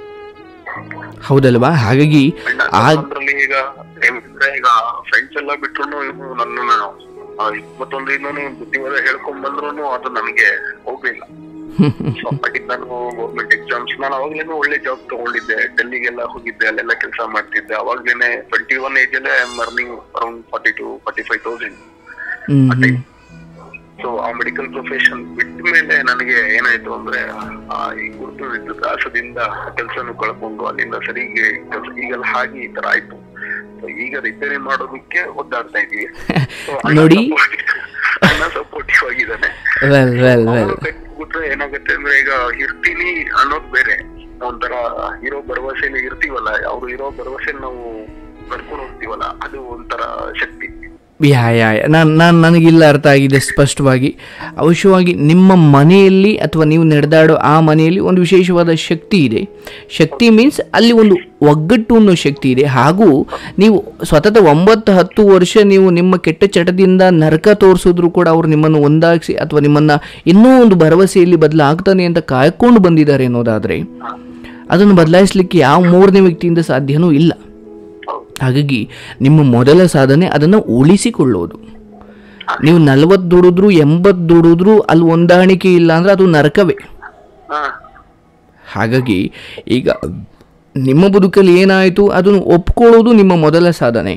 ಹೌದಲ್ವಾ ಹಾಗಾಗಿ ಆ ಅದ್ರಲ್ಲಿ ಈಗ ಏನಿದ್ರೆ ಈಗ ಫ್ರೆಂಡ್ಸ್ ಎಲ್ಲ ಬಿಟ್ರು ನನ್ನ ಇಪ್ಪತ್ತೊಂದು ಇನ್ನೂ ಬುದ್ಧಿವಾದ ಹೇಳ್ಕೊಂಡ್ ಬಂದ್ರು ಅದು ನನಗೆ ಹೋಗ್ಲಿಲ್ಲ ಸೊ ಅಪ್ಪಾಗಿಂದ ನಾನು ಗೌರ್ಮೆಂಟ್ ಎಕ್ಸಾಮ್ಸ್ ನಾನು ಅವಾಗ್ಲೇನೆ ಒಳ್ಳೆ ಜಾಬ್ ತಗೊಂಡಿದ್ದೆ ಡೆಲ್ಲಿಗೆಲ್ಲ ಹೋಗಿದ್ದೆ ಅಲ್ಲೆಲ್ಲ ಕೆಲಸ ಮಾಡ್ತಿದ್ದೆ ಅವಾಗ್ಲೇನೆ ಟ್ವೆಂಟಿ ಒನ್ ಏಜ್ ಅಲ್ಲೇ I earning around forty to forty five thousand hmm hmm so ಆ ಮೆಡಿಕಲ್ ಪ್ರೊಫೆಷನ್ ಬಿಟ್ಟ ಮೇಲೆ ನನಗೆ ಏನಾಯ್ತು ಅಂದ್ರೆ ಆ ಈ ಗುರುತು ದಾಸದಿಂದ ಕೆಲಸನು ಕಳ್ಕೊಂಡು ಅಲ್ಲಿಂದ ಸರಿಗೆ ಕೆಲ್ಸ ಈಗೆಲ್ಲ ಹಾಗೆ ಈ ತರ ಆಯ್ತು So ಈಗ ರಿಪೇರಿ ಮಾಡೋದಕ್ಕೆ ಒದ್ದಾಡ್ತಾ ಇದೀವಿ So ಅಣ್ಣ ನೋಡಿ. support- ಅಣ್ಣ ಸಪೋರ್ಟಿವ್ ಆಗಿದ್ದಾನೆ ವೆಲ್ ವೆಲ್ ವೆಲ್ ಅವ್ರು ಕಟ್ಬಿಟ್ರೆ ಏನಾಗುತ್ತೆ ಅಂದ್ರೆ ಈಗ ಇರ್ತೀನಿ ಅನ್ನೋದ್ ಬೇರೆ ಒಂಥರ ಇರೋ ಭರವಸೆಲಿ ಇರ್ತೀವಲ್ಲ ಅವ್ರು ಇರೋ ಭರವಸೆ ನಾವು ನಡ್ಕೊಂಡು ಹೋಗ್ತೀವಲ್ಲ ಅದು ಒಂಥರ ಶಕ್ತಿ ಯಾ ಯಾ ನಾನು ನಾನು ನನಗಿಲ್ಲ ಅರ್ಥ ಆಗಿದೆ ಸ್ಪಷ್ಟವಾಗಿ ಅವಶ್ಯವಾಗಿ ನಿಮ್ಮ ಮನೆಯಲ್ಲಿ ಅಥವಾ ನೀವು ನಡೆದಾಡೋ ಆ ಮನೆಯಲ್ಲಿ ಒಂದು ವಿಶೇಷವಾದ ಶಕ್ತಿ ಇದೆ ಶಕ್ತಿ ಮೀನ್ಸ್ ಅಲ್ಲಿ ಒಂದು ಒಗ್ಗಟ್ಟು ಅನ್ನೋ ಶಕ್ತಿ ಇದೆ ಹಾಗೂ ನೀವು ಸತತ ಒಂಬತ್ತು ಹತ್ತು ವರ್ಷ ನೀವು ನಿಮ್ಮ ಕೆಟ್ಟ ಚಟದಿಂದ ನರಕ ತೋರಿಸಿದ್ರು ಕೂಡ ಅವರು ನಿಮ್ಮನ್ನು ಒಂದಾಗಿಸಿ ಅಥವಾ ನಿಮ್ಮನ್ನು ಇನ್ನೂ ಒಂದು ಭರವಸೆಯಲ್ಲಿ ಬದಲಾಗ್ತಾನೆ ಅಂತ ಕಾಯ್ಕೊಂಡು ಬಂದಿದ್ದಾರೆ ಅನ್ನೋದಾದರೆ ಅದನ್ನು ಬದಲಾಯಿಸಲಿಕ್ಕೆ ಯಾವ ಮೂರನೇ ವ್ಯಕ್ತಿಯಿಂದ ಸಾಧ್ಯನೂ ಇಲ್ಲ ಹೌದು ಹಾಗಾಗಿ ನಿಮ್ಮ ಮೊದಲ ಸಾಧನೆ ಅದನ್ನು ಉಳಿಸಿಕೊಳ್ಳೋದು ನೀವು ನಲವತ್ತು ದುಡಿದ್ರು ಎಂಬತ್ತು ದುಡಿದ್ರು ಅಲ್ಲಿ ಹೊಂದಾಣಿಕೆ ಇಲ್ಲ ಅಂದ್ರೆ ಅದು ನರಕವೇ ಹಾ ಹಾಗಾಗಿ ಈಗ ನಿಮ್ಮ ಬದುಕಲ್ಲಿ ಏನಾಯಿತು ಅದನ್ನು ಒಪ್ಕೊಳ್ಳೋದು ನಿಮ್ಮ ಮೊದಲ ಸಾಧನೆ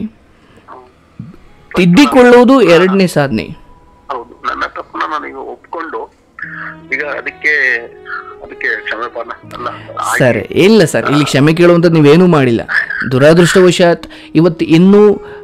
ತಿದ್ದಿಕೊಳ್ಳೋದು ಎರಡನೇ ಸಾಧನೆ ಹೌದು ನನ್ನ ತಪ್ಪನ್ನ ನಾನೀಗ ಒಪ್ಕೊಂಡು ಈಗ ಅದಕ್ಕೆ ಅದಕ್ಕೆ ಕ್ಷಮೆಪಾನ ಅಲ್ಲ ಆಗಿ- ಸರ್ ಇಲ್ಲ ಸರ್ ಇಲ್ಲಿ ಕ್ಷಮೆ ಕೇಳುವಂಥದ್ದು ನೀವೇನೂ ಮಾಡಿಲ್ಲ ದುರಾದೃಷ್ಟವಶಾತ್ ಇವತ್ತು ಇನ್ನೂ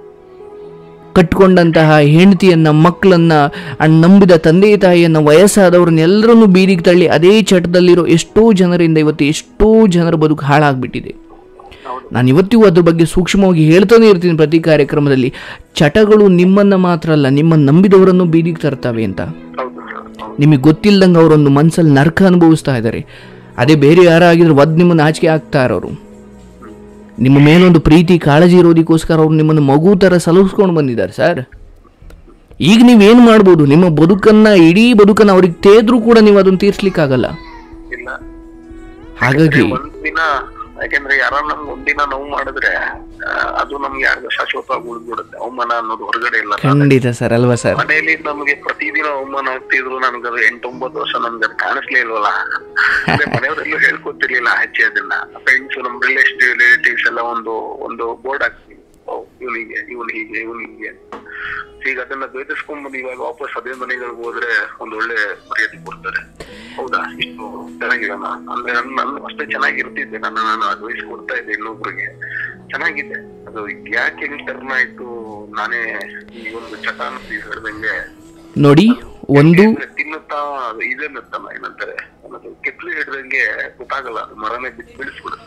ಕಟ್ಕೊಂಡಂತಹ ಹೆಂಡತಿಯನ್ನ ಮಕ್ಕಳನ್ನ ಅಣ್ಣ ನಂಬಿದ ತಂದೆ ತಾಯಿಯನ್ನ ವಯಸ್ಸಾದವ್ರನ್ನೆಲ್ಲರನ್ನೂ ಬೀದಿಗೆ ತಳ್ಳಿ ಅದೇ ಚಟದಲ್ಲಿರೋ ಎಷ್ಟೋ ಜನರಿಂದ ಇವತ್ತು ಎಷ್ಟೋ ಜನರ ಬದುಕು ಹಾಳಾಗ್ಬಿಟ್ಟಿದೆ ಹೌದು ನಾನು ಇವತ್ತಿಗೂ ಅದ್ರ ಬಗ್ಗೆ ಸೂಕ್ಷ್ಮವಾಗಿ ಹೇಳ್ತಾನೆ ಇರ್ತೀನಿ ಪ್ರತಿ ಕಾರ್ಯಕ್ರಮದಲ್ಲಿ ಚಟಗಳು ನಿಮ್ಮನ್ನ ಮಾತ್ರ ಅಲ್ಲ ನಿಮ್ಮ ನಂಬಿದವರನ್ನು ಬೀದಿಗೆ ತರ್ತವೆ ಅಂತ ಹೌದು ಸರ್ ಹೌದು ನಿಮಗೆ ಗೊತ್ತಿಲ್ಲದಂಗೆ ಅವರೊಂದು ಮನಸ್ಸಲ್ಲಿ ನರಕ ಅನುಭವಿಸ್ತಾ ಇದ್ದಾರೆ ಅದೇ ಬೇರೆ ಯಾರಾಗಿದ್ರೆ ಒದ್ ನಿಮ್ಮನ್ನು ಆಚೆಗೆ ಆಗ್ತಾ ಇರೋರು ನಿಮ್ಮ ಮೇಲೊಂದು ಪ್ರೀತಿ ಕಾಳಜಿ ಇರೋದಕ್ಕೋಸ್ಕರ ಅವ್ರು ನಿಮ್ಮನ್ನು ಮಗು ಥರ ಸಲಹಿಸ್ಕೊಂಡು ಬಂದಿದ್ದಾರೆ ಸರ್ ಈಗ ನೀವೇನು ಮಾಡ್ಬೋದು ನಿಮ್ಮ ಬದುಕನ್ನ ಇಡೀ ಬದುಕನ್ನ ಅವ್ರಿಗೆ ತೇದ್ರೂ ಕೂಡ ನೀವು ಅದನ್ನು ತೀರ್ಸ್ಲಿಕ್ಕಾಗಲ್ಲ ಇಲ್ಲ ಹಾಗಾಗಿ ಒಂದಿನ ಯಾಕೆಂದ್ರೆ ಯಾರ ನಮ್ಗೆ ಒಂದಿನ ನೋವು ಮಾಡಿದ್ರೆ ಆ, ಅದು ನಮ್ಗೆ ಯಾರಿಗೂ ಶಾಶ್ವತವಾಗಿ ಉಳಿದ್ಬಿಡುತ್ತೆ ಅವಮಾನ ಅನ್ನೋದು ಹೊರಗಡೆ ಇಲ್ಲ ಖಂಡಿತ ಸರ್ ಅಲ್ವಾ ಸರ್ ಮನೆಯಲ್ಲಿ ನಮಗೆ ಪ್ರತಿದಿನ ಅವಮಾನ ಆಗ್ತಿದ್ರು ನನ್ಗೆ ಅದು ಎಂಟೊಂಬತ್ತು ವರ್ಷ ನಮ್ಗೆ ಅದು ಕಾಣಿಸ್ಲೇ ಇಲ್ವಲ್ಲ ಅಂದ್ರೆ ಮನೆಯವರೆಲ್ಲೂ ಹೇಳ್ಕೊತಿರ್ಲಿಲ್ಲ ಹೆಚ್ಚೆ ಅದನ್ನ ಫ್ರೆಂಡ್ಸ್ ನಮ್ ರಿಲೇಟಿವ್ ರಿಲೇಟಿವ್ಸ್ ಎಲ್ಲ ಒಂದು ಒಂದು ಬೋರ್ಡ್ ಹಾಕ್ತೀವಿ ಇವನಿಗೆ ಇವನ್ ಹೀಗೆ ಇವನ್ ಹೀಗೆ ಈಗ ಅದನ್ನ ದ್ವೇಷಿಸ್ಕೊಂಡ್ಬಂದು ಇವಾಗ ವಾಪಸ್ ಅದೇ ಮನೆಗಳಿಗೆ ಹೋದ್ರೆ ಒಂದ್ ಒಳ್ಳೆ ಮರ್ಯಾದೆ ಕೊಡ್ತಾರೆ ಹೌದಾ ಇಷ್ಟು ಚೆನ್ನಾಗಿರೋಣ ಅಂದ್ರೆ ನನ್ ನಾನು ಅಷ್ಟೇ ಚೆನ್ನಾಗಿರ್ತಿದ್ದೆ ನನ್ನ ನಾನು ಅಡ್ವೈಸ್ ಕೊಡ್ತಾ ಇದ್ದೆ ಇನ್ನೊಬ್ರಿಗೆ ಚೆನ್ನಾಗಿದೆ ಅದು ಯಾಕೆ ಹಿಂಗ್ ಟರ್ನ್ ಆಯ್ತು ನಾನೇ ಈ ಒಂದು ಚಟ ಅಂತ ಹೇಳ್ದಂಗೆ ನೋಡಿ ಒಂದು ಅಂದ್ರೆ ತಿನ್ನುತ್ತಾ ಇದನ್ನುತ್ತಲ್ಲ ಏನಂತಾರೆ ಅನ್ನೋದು ಕೆಟ್ಲು ಹಿಡ್ದಂಗೆ ಗೊತ್ತಾಗಲ್ಲ ಅದು ಮರನೇ ಬಿಟ್ಟು ಬಿಡಿಸ್ಬಿಡುತ್ತೆ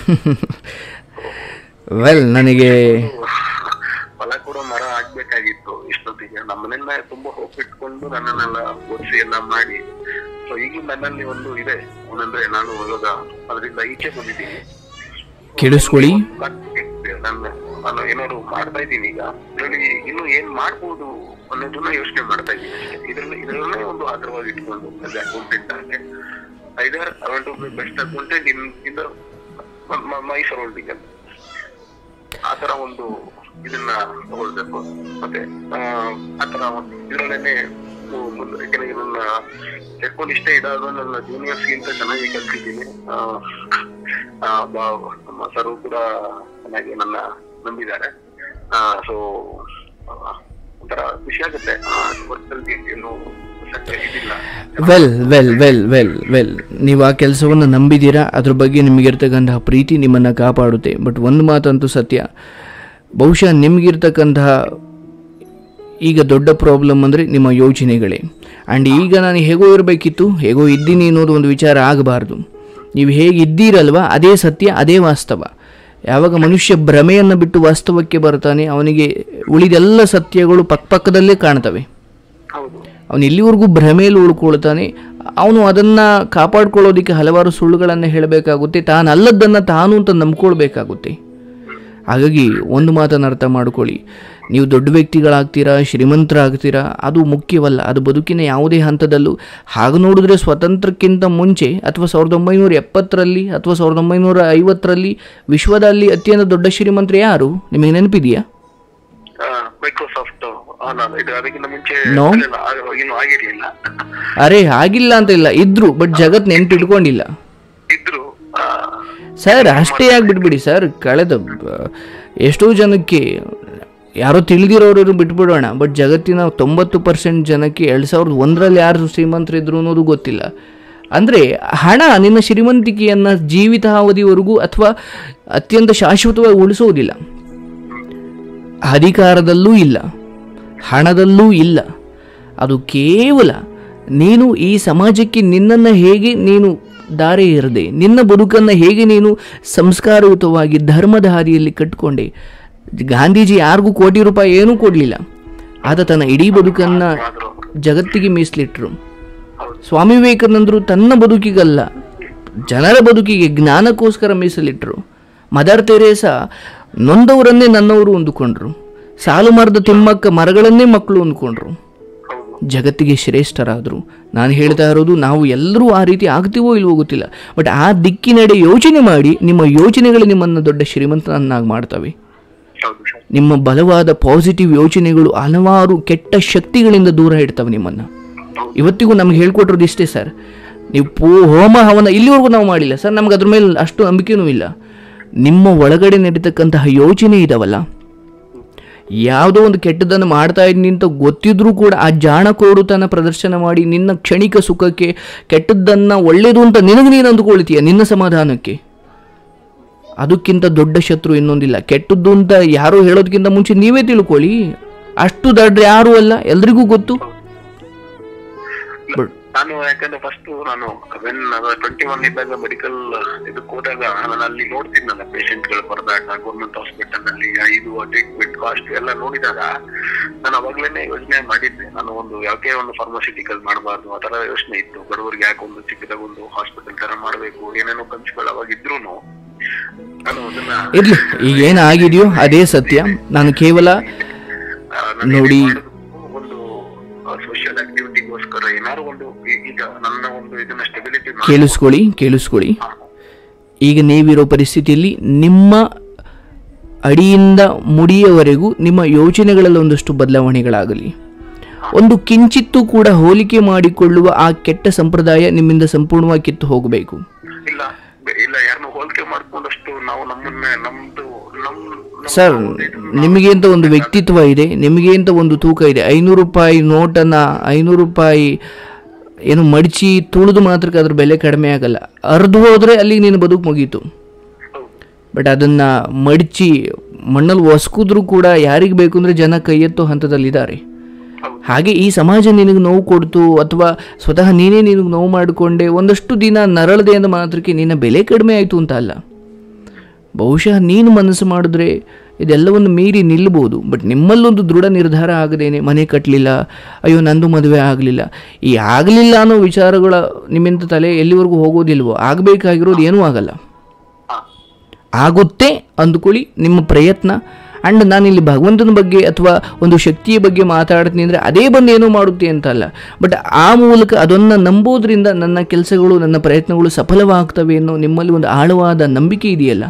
ವೆಲ್ ನನಗೆ ಫಲ ಕೊಡೋ ಮರ ಆಗ್ಬೇಕಾಗಿತ್ತು ಇಷ್ಟೊತ್ತಿಗೆ ನಮ್ಮ ಮನೆಯಿಂದ ತುಂಬಾ ಹೋಪ್ ಇಟ್ಕೊಂಡು ನನ್ನನ್ನೆಲ್ಲ ಓದಿಸಿ ಎಲ್ಲ ಮಾಡಿ ಸೊ ಈಗ ನನ್ನಲ್ಲಿ ಒಂದು ಇದೆ ಏನಂದ್ರೆ ನಾನು ಇವಾಗ ಅದರಿಂದ ಈಚೆ ಬಂದಿದ್ದೀನಿ ಕೇಳಿಸ್ಕೊಳ್ಳಿ ನಾನು ನಾನು ಏನಾದ್ರು ಮಾಡ್ತಾ ಇದ್ದೀನಿ ಈಗ ಇದ್ರಲ್ಲಿ ಇನ್ನು ಏನ್ ಮಾಡ್ಬೋದು ಅನ್ನೋದನ್ನ ಯೋಚನೆ ಮಾಡ್ತಾ ಇದ್ದೀನಿ ಇದ್ರಲ್ಲಿ ಇದರನ್ನೇ ಒಂದು ಆಧಾರವಾಗಿ ಇಟ್ಕೊಂಡು ಅಕೌಂಟೆಂಟ್ ಆಗಿ either I want to be best accountant in in my surrounding ಅಂತ ಆ ತರ ಒಂದು ಇದನ್ನ ತಗೊಳ್ಬೇಕು ಮತ್ತೆ ಆ, ಆ ತರ ಒಂದು ಇದ್ರಲ್ಲೇನೆ ಮು- ಮುಂದೆ ಯಾಕಂದ್ರೆ ನನ್ನ ತೆಕ್ಕೊಂಡು ಇಷ್ಟೇ ಇದಾದ ನನ್ನ ಜೂನಿಯರ್ಸ್ ಗಿಂತ ಚೆನ್ನಾಗಿ ಕಲ್ತಿದ್ದೀನಿ ಆ, ಆ, ಬಾ- ನಮ್ಮ ಸರು ಕೂಡ ಚೆನ್ನಾಗಿ ನನ್ನ ನಂಬಿದ್ದಾರೆ ಸೊ ಒಂಥರ ಖುಷಿ ಆಗುತ್ತೆ ವರ್ಕಲ್ಲಿ ಏನು ಸತ್ಯ ಇದಿಲ್ಲ well well well well well ನೀವು ಆ ಕೆಲಸವನ್ನು ನಂಬಿದ್ದೀರಾ ಅದ್ರ ಬಗ್ಗೆ ನಿಮಗಿರ್ತಕ್ಕಂತಹ ಪ್ರೀತಿ ನಿಮ್ಮನ್ನು ಕಾಪಾಡುತ್ತೆ ಬಟ್ ಒಂದು ಮಾತಂತೂ ಸತ್ಯ ಬಹುಶಃ ನಿಮಗಿರ್ತಕ್ಕಂತಹ ಈಗ ದೊಡ್ಡ ಪ್ರಾಬ್ಲಮ್ ಅಂದರೆ ನಿಮ್ಮ ಯೋಚನೆಗಳೇ ಆ್ಯಂಡ್ ಈಗ ನಾನು ಹೇಗೋ ಇರಬೇಕಿತ್ತು ಹೇಗೋ ಇದ್ದೀನಿ ಅನ್ನೋದು ಒಂದು ವಿಚಾರ ಆಗಬಾರ್ದು ನೀವು ಹೇಗೆ ಇದ್ದೀರಲ್ವ ಅದೇ ಸತ್ಯ ಅದೇ ವಾಸ್ತವ ಯಾವಾಗ ಮನುಷ್ಯ ಭ್ರಮೆಯನ್ನು ಬಿಟ್ಟು ವಾಸ್ತವಕ್ಕೆ ಬರ್ತಾನೆ ಅವನಿಗೆ ಉಳಿದೆಲ್ಲ ಸತ್ಯಗಳು ಪಕ್ಕಪಕ್ಕದಲ್ಲೇ ಕಾಣ್ತವೆ ಹೌದು ಅವನು ಎಲ್ಲಿವರೆಗೂ ಭ್ರಮೆಯಲ್ಲಿ ಉಳ್ಕೊಳ್ತಾನೆ ಅವನು ಅದನ್ನು ಕಾಪಾಡ್ಕೊಳ್ಳೋದಕ್ಕೆ ಹಲವಾರು ಸುಳ್ಳುಗಳನ್ನು ಹೇಳಬೇಕಾಗುತ್ತೆ ತಾನಲ್ಲದನ್ನು ತಾನು ಅಂತ ನಂಬ್ಕೊಳ್ಬೇಕಾಗುತ್ತೆ ಹಾಗಾಗಿ ಒಂದು ಮಾತನ್ನು ಅರ್ಥ ಮಾಡ್ಕೊಳ್ಳಿ ನೀವು ದೊಡ್ಡ ವ್ಯಕ್ತಿಗಳಾಗ್ತೀರಾ ಶ್ರೀಮಂತರಾಗ್ತೀರಾ ಅದು ಮುಖ್ಯವಲ್ಲ ಅದು ಬದುಕಿನ ಯಾವುದೇ ಹಂತದಲ್ಲೂ ಹಾಗೆ ನೋಡಿದ್ರೆ ಸ್ವತಂತ್ರಕ್ಕಿಂತ ಮುಂಚೆ ಅಥವಾ ಸಾವಿರದ ಒಂಬೈನೂರ ಎಪ್ಪತ್ತರಲ್ಲಿ ಅಥವಾ ಸಾವಿರದ ಒಂಬೈನೂರ ಐವತ್ತರಲ್ಲಿ ವಿಶ್ವದಲ್ಲಿ ಅತ್ಯಂತ ದೊಡ್ಡ ಶ್ರೀಮಂತರು ಯಾರು ನಿಮಗೆ ನೆನಪಿದೆಯಾ ಮೈಕ್ರೋಸಾಫ್ಟ್ ಅಲ್ಲ ಇದು ಅದಕ್ಕಿಂತ ಮುಂಚೆ No. ಇಲ್ಲ, ಆಗ- ಇನ್ನೂ ಆಗಿರ್ಲಿಲ್ಲ ಅರೆ ಆಗಿಲ್ಲ ಅಂತ ಇಲ್ಲ ಇದ್ರು ಬಟ್ ಜಗತ್ ನೆನ್ಪಿಟ್ಕೊಂಡಿಲ್ಲ ಇದ್ರು ಆ, ಸರ್ ಅಷ್ಟೇ ಆಗ್ಬಿಟ್ಬಿಡಿ ಸರ್ ಕಳೆದ ಬ- ಎಷ್ಟೋ ಜನಕ್ಕೆ ಯಾರೋ ತಿಳಿದಿರೋರು ಬಿಟ್ಬಿಡೋಣ ಬಟ್ ಜಗತ್ತಿನ ತೊಂಬತ್ತು ಪರ್ಸೆಂಟ್ ಜನಕ್ಕೆ ಎರಡು ಸಾವಿರದ ಒಂದರಲ್ಲಿ ಯಾರು ಶ್ರೀಮಂತರಿದ್ರು ಅನ್ನೋದು ಗೊತ್ತಿಲ್ಲ ಅಂದರೆ ಹಣ ನಿನ್ನ ಶ್ರೀಮಂತಿಕೆಯನ್ನು ಜೀವಿತಾವಧಿವರೆಗೂ ಅಥವಾ ಅತ್ಯಂತ ಶಾಶ್ವತವಾಗಿ ಉಳಿಸೋದಿಲ್ಲ ಅಧಿಕಾರದಲ್ಲೂ ಇಲ್ಲ ಹಣದಲ್ಲೂ ಇಲ್ಲ ಅದು ಕೇವಲ ನೀನು ಈ ಸಮಾಜಕ್ಕೆ ನಿನ್ನನ್ನು ಹೇಗೆ ನೀನು ದಾರಿ ಇರದೆ ನಿನ್ನ ಬದುಕನ್ನು ಹೇಗೆ ನೀನು ಸಂಸ್ಕಾರಯುತವಾಗಿ ಧರ್ಮದ ಹಾದಿಯಲ್ಲಿ ಕಟ್ಟಿಕೊಂಡೆ ಗಾಂಧೀಜಿ ಯಾರಿಗೂ ಕೋಟಿ ರೂಪಾಯಿ ಏನೂ ಕೊಡಲಿಲ್ಲ ಆತ ತನ್ನ ಇಡೀ ಬದುಕನ್ನು ಆದ್ರು ಜಗತ್ತಿಗೆ ಮೀಸಲಿಟ್ಟರು ಹೌದು ಸ್ವಾಮಿ ವಿವೇಕಾನಂದರು ತನ್ನ ಬದುಕಿಗಲ್ಲ ಜನರ ಬದುಕಿಗೆ ಜ್ಞಾನಕ್ಕೋಸ್ಕರ ಮೀಸಲಿಟ್ಟರು ಮದರ್ ತೆರೇಸಾ ನೊಂದವರನ್ನೇ ನನ್ನವರು ಅಂದುಕೊಂಡ್ರು ಸಾಲು ಮರದ ತಿಮ್ಮಕ್ಕ ಮರಗಳನ್ನೇ ಮಕ್ಕಳು ಅಂದ್ಕೊಂಡ್ರು ಹೌದು ಜಗತ್ತಿಗೆ ಶ್ರೇಷ್ಠರಾದರು ನಾನು ಹೇಳ್ತಾ ಇರೋದು ನಾವು ಎಲ್ಲರೂ ಆ ರೀತಿ ಆಗ್ತೀವೋ ಇಲ್ವೋ ಗೊತ್ತಿಲ್ಲ ಬಟ್ ಆ ದಿಕ್ಕಿನೆಡೆ ಯೋಚನೆ ಮಾಡಿ ನಿಮ್ಮ ಯೋಚನೆಗಳು ನಿಮ್ಮನ್ನು ದೊಡ್ಡ ಶ್ರೀಮಂತನನ್ನಾಗಿ ಮಾಡ್ತವೆ ಹೌದು ಸರ್ ನಿಮ್ಮ ಬಲವಾದ ಪಾಸಿಟಿವ್ ಯೋಚನೆಗಳು ಹಲವಾರು ಕೆಟ್ಟ ಶಕ್ತಿಗಳಿಂದ ದೂರ ಇಡ್ತವೆ ನಿಮ್ಮನ್ನು ಇವತ್ತಿಗೂ ನಮ್ಗೆ ಹೇಳ್ಕೊಟ್ಟಿರೋದು ಇಷ್ಟೇ ಸರ್ ನೀವು ಪೂ ಹೋಮ ಹವನ ಇಲ್ಲಿವರೆಗೂ ನಾವು ಮಾಡಿಲ್ಲ ಸರ್ ನಮ್ಗೆ ಅದ್ರ ಮೇಲೆ ಅಷ್ಟು ನಂಬಿಕೆನೂ ಇಲ್ಲ ನಿಮ್ಮ ಒಳಗಡೆ ನಡೀತಕ್ಕಂತಹ ಯೋಚನೆ ಇದಾವಲ್ಲ ಯಾವುದೋ ಒಂದು ಕೆಟ್ಟದನ್ನು ಮಾಡ್ತಾ ಇದ್ದೀನಿ ಅಂತ ಗೊತ್ತಿದ್ರೂ ಕೂಡ ಆ ಜಾಣಕೋರುತನ ಪ್ರದರ್ಶನ ಮಾಡಿ ನಿನ್ನ ಕ್ಷಣಿಕ ಸುಖಕ್ಕೆ ಕೆಟ್ಟದ್ದನ್ನು ಒಳ್ಳೇದು ಅಂತ ನಿನಗೆ ನೀನು ಅಂದುಕೊಳ್ತೀಯ ನಿನ್ನ ಸಮಾಧಾನಕ್ಕೆ ಅದಕ್ಕಿಂತ ದೊಡ್ಡ ಶತ್ರು ಇನ್ನೊಂದಿಲ್ಲ ಕೆಟ್ಟದ್ದು ಅಂತ ಯಾರು ಹೇಳೋದಕ್ಕಿಂತ ಮುಂಚೆ ನೀವೇ ತಿಳ್ಕೊಳ್ಳಿ ಅಷ್ಟು ದೊಡ್ಡ ಯಾರೂ ಅಲ್ಲ ಎಲ್ರಿಗೂ ಗೊತ್ತು ಬಟ್ ನಾನು ಯಾಕಂದ್ರೆ ಫಸ್ಟ್ ನಾನು ವೆನ್ ಟ್ವೆಂಟಿ ಒನ್ ಇದ್ದಾಗ ಮೆಡಿಕಲ್ ಇದಕ್ಕೆ ಹೋದಾಗ ನಾನು ಅಲ್ಲಿ ನೋಡ್ತಿದ್ನಲ್ಲ ಪೇಷಂಟ್ ಗಳು ಬರ್ದಾಗ ಗೌರ್ಮೆಂಟ್ ಹಾಸ್ಪಿಟಲ್ ನಲ್ಲಿ ಇದು ಟ್ರೀಟ್ಮೆಂಟ್ ಕಾಸ್ಟ್ ಎಲ್ಲ ನೋಡಿದಾಗ ನಾನು ಅವಾಗ್ಲೇನೆ ಯೋಚನೆ ಮಾಡಿದ್ದೆ ನಾನು ಒಂದು ಯಾಕೆ ಒಂದು ಫಾರ್ಮಾಸಿಟಿಕಲ್ ಮಾಡಬಾರ್ದು ಆ ತರ ಯೋಚನೆ ಇತ್ತು ಬಡವರಿಗೆ ಯಾಕೆ ಒಂದು ಚಿಕ್ಕದಾಗ ಒಂದು ಹಾಸ್ಪಿಟಲ್ ತರ ಮಾಡಬೇಕು ಏನೇನೋ ಕನ್ಸುಗಳು ಅವಾಗ ಇದ್ರೂನು ನಾನು ಅದನ್ನ ಇರ್ಲಿ ಈಗ ಏನಾಗಿದೆಯೋ ಅದೇ ಸತ್ಯ ನಾನು ಕೇವಲ ಆ, ನನಗೆ ನೋಡಿ. ಮಾಡೋದಕ್ಕೂ ಒಂದು ಸೋಷಿಯಲ್ ಆಕ್ಟಿವಿಟಿಗೋಸ್ಕರ ಏನಾದ್ರು ಒಂದು ಈ- ಈಗ ನನ್ನ ಒಂದು ಇದನ್ನ ಸ್ಟೆಬಿಲಿಟಿ ಕೇಳಿಸ್ಕೊಳ್ಳಿ ಕೇಳಿಸ್ಕೊಳ್ಳಿ ಈಗ ನೀವಿರೋ ಪರಿಸ್ಥಿತಿಯಲ್ಲಿ ನಿಮ್ಮ ಅಡಿಯಿಂದ ಮುಡಿಯವರೆಗೂ ನಿಮ್ಮ ಯೋಚನೆಗಳಲ್ಲಿ ಒಂದಷ್ಟು ಬದಲಾವಣೆಗಳಾಗಲಿ ಒಂದು ಕಿಂಚಿತ್ತೂ ಕೂಡ ಹೋಲಿಕೆ ಮಾಡಿಕೊಳ್ಳುವ ಆ ಕೆಟ್ಟ ಸಂಪ್ರದಾಯ ನಿಮ್ಮಿಂದ ಸಂಪೂರ್ಣವಾಗಿ ಕಿತ್ತು ಹೋಗಬೇಕು ಇಲ್ಲ ಬೆ- ಇಲ್ಲ ಯಾರನ್ನ ಹೋಲಿಕೆ ಮಾಡ್ಕೊಂಡಷ್ಟು ನಾವು ನಮ್ಮನ್ನ ನಮ್ದು ನಮ್ ನಮ್ಮ ಸರ್ ಒಂದು ಇದನ್ನ ನಿಮಗೆ ಅಂತ ಒಂದು ವ್ಯಕ್ತಿತ್ವ ಇದೆ ನಿಮಗೆ ಅಂತ ಒಂದು ತೂಕ ಇದೆ ಐನೂರು ರೂಪಾಯಿ ನೋಟನ್ನು ಐನೂರು ರೂಪಾಯಿ ಏನು ಮಡಚಿ ತುಳಿದು ಮಾತ್ರಕ್ಕೆ ಅದ್ರ ಬೆಲೆ ಕಡಿಮೆ ಆಗಲ್ಲ ಅರ್ಧ ಹೋದರೆ ಅಲ್ಲಿಗೆ ನೀನು ಬದುಕು ಮುಗೀತು ಹೌದು. ಬಟ್ ಅದನ್ನು ಮಡಚಿ ಮಣ್ಣಲ್ಲಿ ಒಸ್ಕಿದ್ರೂ ಕೂಡ ಯಾರಿಗೆ ಬೇಕು ಅಂದರೆ ಜನ ಕೈ ಎತ್ತೋ ಹಂತದಲ್ಲಿದ್ದಾರೆ ಹೌದು. ಹಾಗೆ ಈ ಸಮಾಜ ನಿನಗೆ ನೋವು ಕೊಡ್ತು ಅಥವಾ ಸ್ವತಃ ನೀನೇ ನಿನಗೆ ನೋವು ಮಾಡಿಕೊಂಡೆ ಒಂದಷ್ಟು ದಿನ ನರಳದೆ ಅಂದ ಮಾತ್ರಕ್ಕೆ ನಿನ್ನ ಬೆಲೆ ಕಡಿಮೆ ಆಯಿತು ಅಂತ ಅಲ್ಲ ಬಹುಶಃ ನೀನು ಮನಸ್ಸು ಮಾಡಿದ್ರೆ ಇದೆಲ್ಲವನ್ನು ಮೀರಿ ನಿಲ್ಬೋದು ಬಟ್ ನಿಮ್ಮಲ್ಲೊಂದು ದೃಢ ನಿರ್ಧಾರ ಆಗದೇನೆ ಮನೆ ಕಟ್ಟಲಿಲ್ಲ ಅಯ್ಯೋ ನಂದು ಮದುವೆ ಆಗಲಿಲ್ಲ ಈ ಆಗಲಿಲ್ಲ ಅನ್ನೋ ವಿಚಾರಗಳ ನಿಮ್ಮಿಂದ ತಲೆ ಎಲ್ಲಿವರೆಗೂ ಹೋಗೋದಿಲ್ವೋ ಆಗಬೇಕಾಗಿರೋದು ಏನೂ ಆಗಲ್ಲ ಹಾ. ಆಗುತ್ತೆ ಅಂದ್ಕೊಳ್ಳಿ ನಿಮ್ಮ ಪ್ರಯತ್ನ ಆ್ಯಂಡ್ ನಾನಿಲ್ಲಿ ಭಗವಂತನ ಬಗ್ಗೆ ಅಥವಾ ಒಂದು ಶಕ್ತಿಯ ಬಗ್ಗೆ ಮಾತಾಡ್ತೀನಿ ಅಂದರೆ ಅದೇ ಬಂದು ಏನೋ ಮಾಡುತ್ತೆ ಅಂತ ಅಲ್ಲ ಬಟ್ ಆ ಮೂಲಕ ಅದನ್ನು ನಂಬೋದ್ರಿಂದ ನನ್ನ ಕೆಲಸಗಳು ನನ್ನ ಪ್ರಯತ್ನಗಳು ಸಫಲವಾಗ್ತವೆ ಅನ್ನೋ ನಿಮ್ಮಲ್ಲಿ ಒಂದು ಆಳವಾದ ನಂಬಿಕೆ ಇದೆಯಲ್ಲ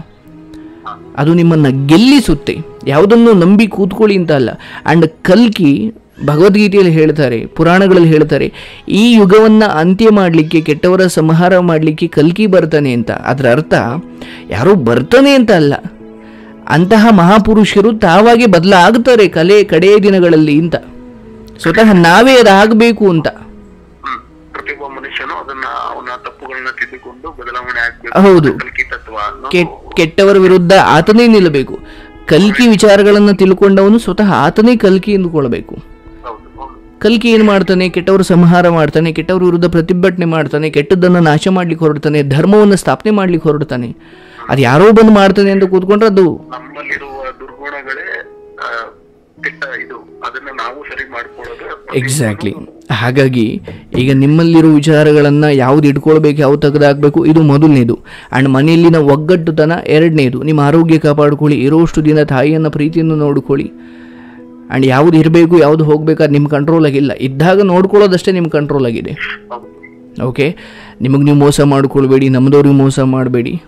ಅದು ನಿಮ್ಮನ್ನು ಗೆಲ್ಲಿಸುತ್ತೆ ಯಾವುದನ್ನು ನಂಬಿ ಕೂತ್ಕೊಳ್ಳಿ ಅಂತ ಅಲ್ಲ ಆ್ಯಂಡ್ ಕಲ್ಕಿ ಭಗವದ್ಗೀತೆಯಲ್ಲಿ ಹೇಳ್ತಾರೆ ಪುರಾಣಗಳಲ್ಲಿ ಹೇಳ್ತಾರೆ ಈ ಯುಗವನ್ನು ಅಂತ್ಯ ಮಾಡಲಿಕ್ಕೆ ಕೆಟ್ಟವರ ಸಂಹಾರ ಮಾಡಲಿಕ್ಕೆ ಕಲ್ಕಿ ಬರ್ತಾನೆ ಅಂತ ಅದರ ಅರ್ಥ ಯಾರೋ ಬರ್ತಾನೆ ಅಂತ ಅಲ್ಲ ಅಂತಹ ಮಹಾಪುರುಷರು ತಾವಾಗೆ ಬದಲಾಗ್ತಾರೆ ಕಲೆ ಕಡೆಯ ದಿನಗಳಲ್ಲಿ ಅಂತ ಸ್ವತಃ ನಾವೇ ಅದಾಗಬೇಕು ಅಂತ ಹ್ಮ್ ಪ್ರತಿಯೊಬ್ಬ ಮನುಷ್ಯನು ಅದನ್ನ ಅವನ ತಪ್ಪುಗಳನ್ನ ತಿದ್ದುಕೊಂಡು ಬದಲಾವಣೆ ಆಗ್ಬೇಕು ಹೌದು. ಕಲ್ಕಿ ತತ್ವ ಅನ್ನೋದು ಕೆಟ್ ಕೆಟ್ಟವರ ವಿರುದ್ಧ ಆತನೇ ನಿಲ್ಲಬೇಕು ಕಲ್ಕಿ ವಿಚಾರಗಳನ್ನು ತಿಳ್ಕೊಂಡವನು ಸ್ವತಃ ಆತನೇ ಕಲ್ಕಿ ಎಂದುಕೊಳ್ಬೇಕು ಹೌದು ಹೌದು ಕಲ್ಕಿ ಏನು ಮಾಡ್ತಾನೆ ಕೆಟ್ಟವರು ಸಂಹಾರ ಮಾಡ್ತಾನೆ ಕೆಟ್ಟವರ ವಿರುದ್ಧ ಪ್ರತಿಭಟನೆ ಮಾಡ್ತಾನೆ ಕೆಟ್ಟದ್ದನ್ನು ನಾಶ ಮಾಡ್ಲಿಕ್ಕೆ ಹೊರಡ್ತಾನೆ ಧರ್ಮವನ್ನು ಸ್ಥಾಪನೆ ಮಾಡ್ಲಿಕ್ಕೆ ಹೊರಡ್ತಾನೆ ಅದು ಯಾರೋ ಬಂದು ಮಾಡ್ತಾನೆ ಅಂತ ಕೂತ್ಕೊಂಡ್ರೆ ಅದು ನಮ್ಮಲ್ಲಿರುವ ದುರ್ಗುಣಗಳೇ ಆ, ಕೆಟ್ಟ ಇದು ಅದನ್ನ ನಾವು ಸರಿ ಮಾಡ್ಕೊಳ್ಳೋದು ಎಕ್ಸಾಕ್ಟ್ಲಿ ಹಾಗಾಗಿ ಈಗ ನಿಮ್ಮಲ್ಲಿರೋ ವಿಚಾರಗಳನ್ನು ಯಾವ್ದು ಇಟ್ಕೊಳ್ಬೇಕು ಯಾವ್ದು ತೆಗೆದಾಕಬೇಕು ಇದು ಮೊದಲನೇದು ಆ್ಯಂಡ್ ಮನೆಯಲ್ಲಿನ ಒಗ್ಗಟ್ಟುತನ ಎರಡನೇದು ನಿಮ್ಮ ಆರೋಗ್ಯ ಕಾಪಾಡ್ಕೊಳ್ಳಿ ಇರೋಷ್ಟು ದಿನ ತಾಯಿಯನ್ನು ಪ್ರೀತಿಯನ್ನು ನೋಡ್ಕೊಳ್ಳಿ ಆ್ಯಂಡ್ ಯಾವ್ದು ಇರಬೇಕು ಯಾವುದು ಹೋಗ್ಬೇಕು ಅದು ನಿಮ್ಮ ಕಂಟ್ರೋಲಾಗಿಲ್ಲ ಇದ್ದಾಗ ನೋಡ್ಕೊಳ್ಳೋದಷ್ಟೇ ನಿಮ್ಮ ಕಂಟ್ರೋಲಾಗಿದೆ ಹೌದು. ಓಕೆ ನಿಮಗೆ ನೀವು ಮೋಸ ಮಾಡ್ಕೊಳ್ಬೇಡಿ ನಮ್ಮದವ್ರಿಗೆ ಮೋಸ ಮಾಡಬೇಡಿ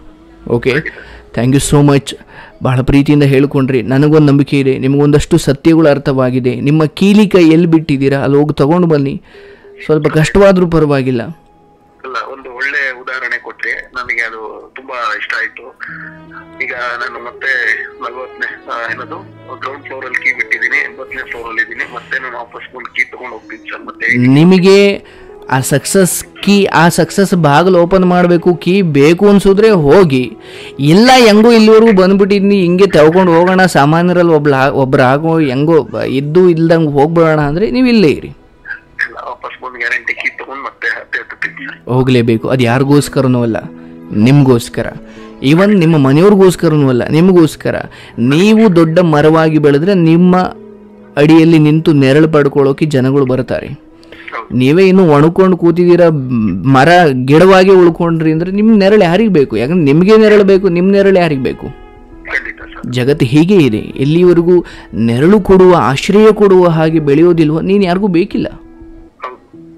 okay thank you so much ಬಹಳ ಪ್ರೀತಿಯಿಂದ ಹೇಳಿಕೊಂಡ್ರಿ ನನಗೊಂದು ನಂಬಿಕೆ ಇದೆ ನಿಮಗೊಂದಷ್ಟು ಸತ್ಯಗಳು ಅರ್ಥವಾಗಿದೆ ನಿಮ್ಮ ಕೀಲಿಕ ಎಲ್ಲಿ ಬಿಟ್ಟಿದ್ದೀರಾ ಅಲ್ಲಿ ಹೋಗಿ ತಗೊಂಡು ಬನ್ನಿ ಸ್ವಲ್ಪ ಕಷ್ಟವಾದರೂ ಪರವಾಗಿಲ್ಲ ಅಲ್ಲ ಒಂದು ಒಳ್ಳೆ ಉದಾಹರಣೆ ಕೊಟ್ರಿ ನನಗೆ ಅದು ತುಂಬಾ ಇಷ್ಟ ಆಯ್ತು ಈಗ ನಾನು ಮತ್ತೆ ನಲವತ್ತನೇ ಏನದು ಗ್ರೌಂಡ್ ಫ್ಲೋರ್ ಅಲ್ಲಿ ಕೀ ಬಿಟ್ಟಿದ್ದೀನಿ ಎಂಬತ್ತನೇ ಫ್ಲೋರ್ ಅಲ್ಲಿ ಇದ್ದೀನಿ ಮತ್ತೆ ನಾನು ವಾಪಸ್ ಬಂದು ಕೀ ತಗೊಂಡು ಹೋಗ್ತೀನಿ ಸರ್ ಮತ್ತೆ ನಿಮಗೆ ಆ ಸಕ್ಸಸ್ ಕೀ ಆ ಸಕ್ಸಸ್ ಬಾಗಿಲು ಓಪನ್ ಮಾಡಬೇಕು ಕೀ ಬೇಕು ಅನ್ಸಿದ್ರೆ ಹೋಗಿ ಇಲ್ಲ ಹೆಂಗೋ ಇಲ್ಲಿವರೆಗೂ ಬಂದ್ಬಿಟ್ಟಿದ್ನಿ ಹಿಂಗೆ ತಗೊಂಡು ಹೋಗೋಣ ಸಾಮಾನ್ಯರಲ್ಲಿ ಒಬ್ಳ ಒಬ್ರು ಆಗೋ ಹೆಂಗೋ ಬ- ಇದ್ದು ಇಲ್ದಂಗೆ ಹೋಗ್ಬಿಡೋಣ ಅಂದರೆ ನೀವು ಇಲ್ಲೇ ಇರಿ ಇಲ್ಲ, ವಾಪಸ್ ಬಂದು ಗ್ಯಾರಂಟಿ ಕೀ ತಗೊಂಡು ಮತ್ತೆ ಹತ್ತೆ ಹತ್ತೀನಿ ಸರ್ ಹೋಗಲೇಬೇಕು ಅದು ಯಾರಿಗೋಸ್ಕರನೂ ಅಲ್ಲ ನಿಮಗೋಸ್ಕರ ಈವನ್ ನಿಮ್ಮ ಮನೆಯವ್ರಿಗೋಸ್ಕರನೂ ಅಲ್ಲ ನಿಮಗೋಸ್ಕರ ನೀವು ದೊಡ್ಡ ಮರವಾಗಿ ಬೆಳೆದ್ರೆ ನಿಮ್ಮ ಅಡಿಯಲ್ಲಿ ನಿಂತು ನೆರಳು ಪಡ್ಕೊಳ್ಳೋಕೆ ಜನಗಳು ಬರ್ತಾರೆ ಹೌದು ನೀವೇ ಇನ್ನು ಒಣಕೊಂಡು ಕೂತಿದ್ದೀರಾ ಮ್, ಮರ ಗಿಡವಾಗಿ ಉಳ್ಕೊಂಡ್ರಿ ಅಂದರೆ ನಿಮ್ಮ ನೆರಳು ಯಾರಿಗೆ ಬೇಕು ಯಾಕಂದ್ರೆ ನಿಮಗೆ ನೆರಳು ಬೇಕು ನಿಮ್ಮ ನೆರಳು ಯಾರಿಗೆ ಬೇಕು ಖಂಡಿತ ಸರ್ ಜಗತ್ತು ಹೀಗೆ ಇದೆ ಎಲ್ಲಿವರೆಗೂ ನೆರಳು ಕೊಡುವ ಆಶ್ರಯ ಕೊಡುವ ಹಾಗೆ ಬೆಳೆಯೋದಿಲ್ವ ನೀನು ಯಾರಿಗೂ ಬೇಕಿಲ್ಲ ಹೌದು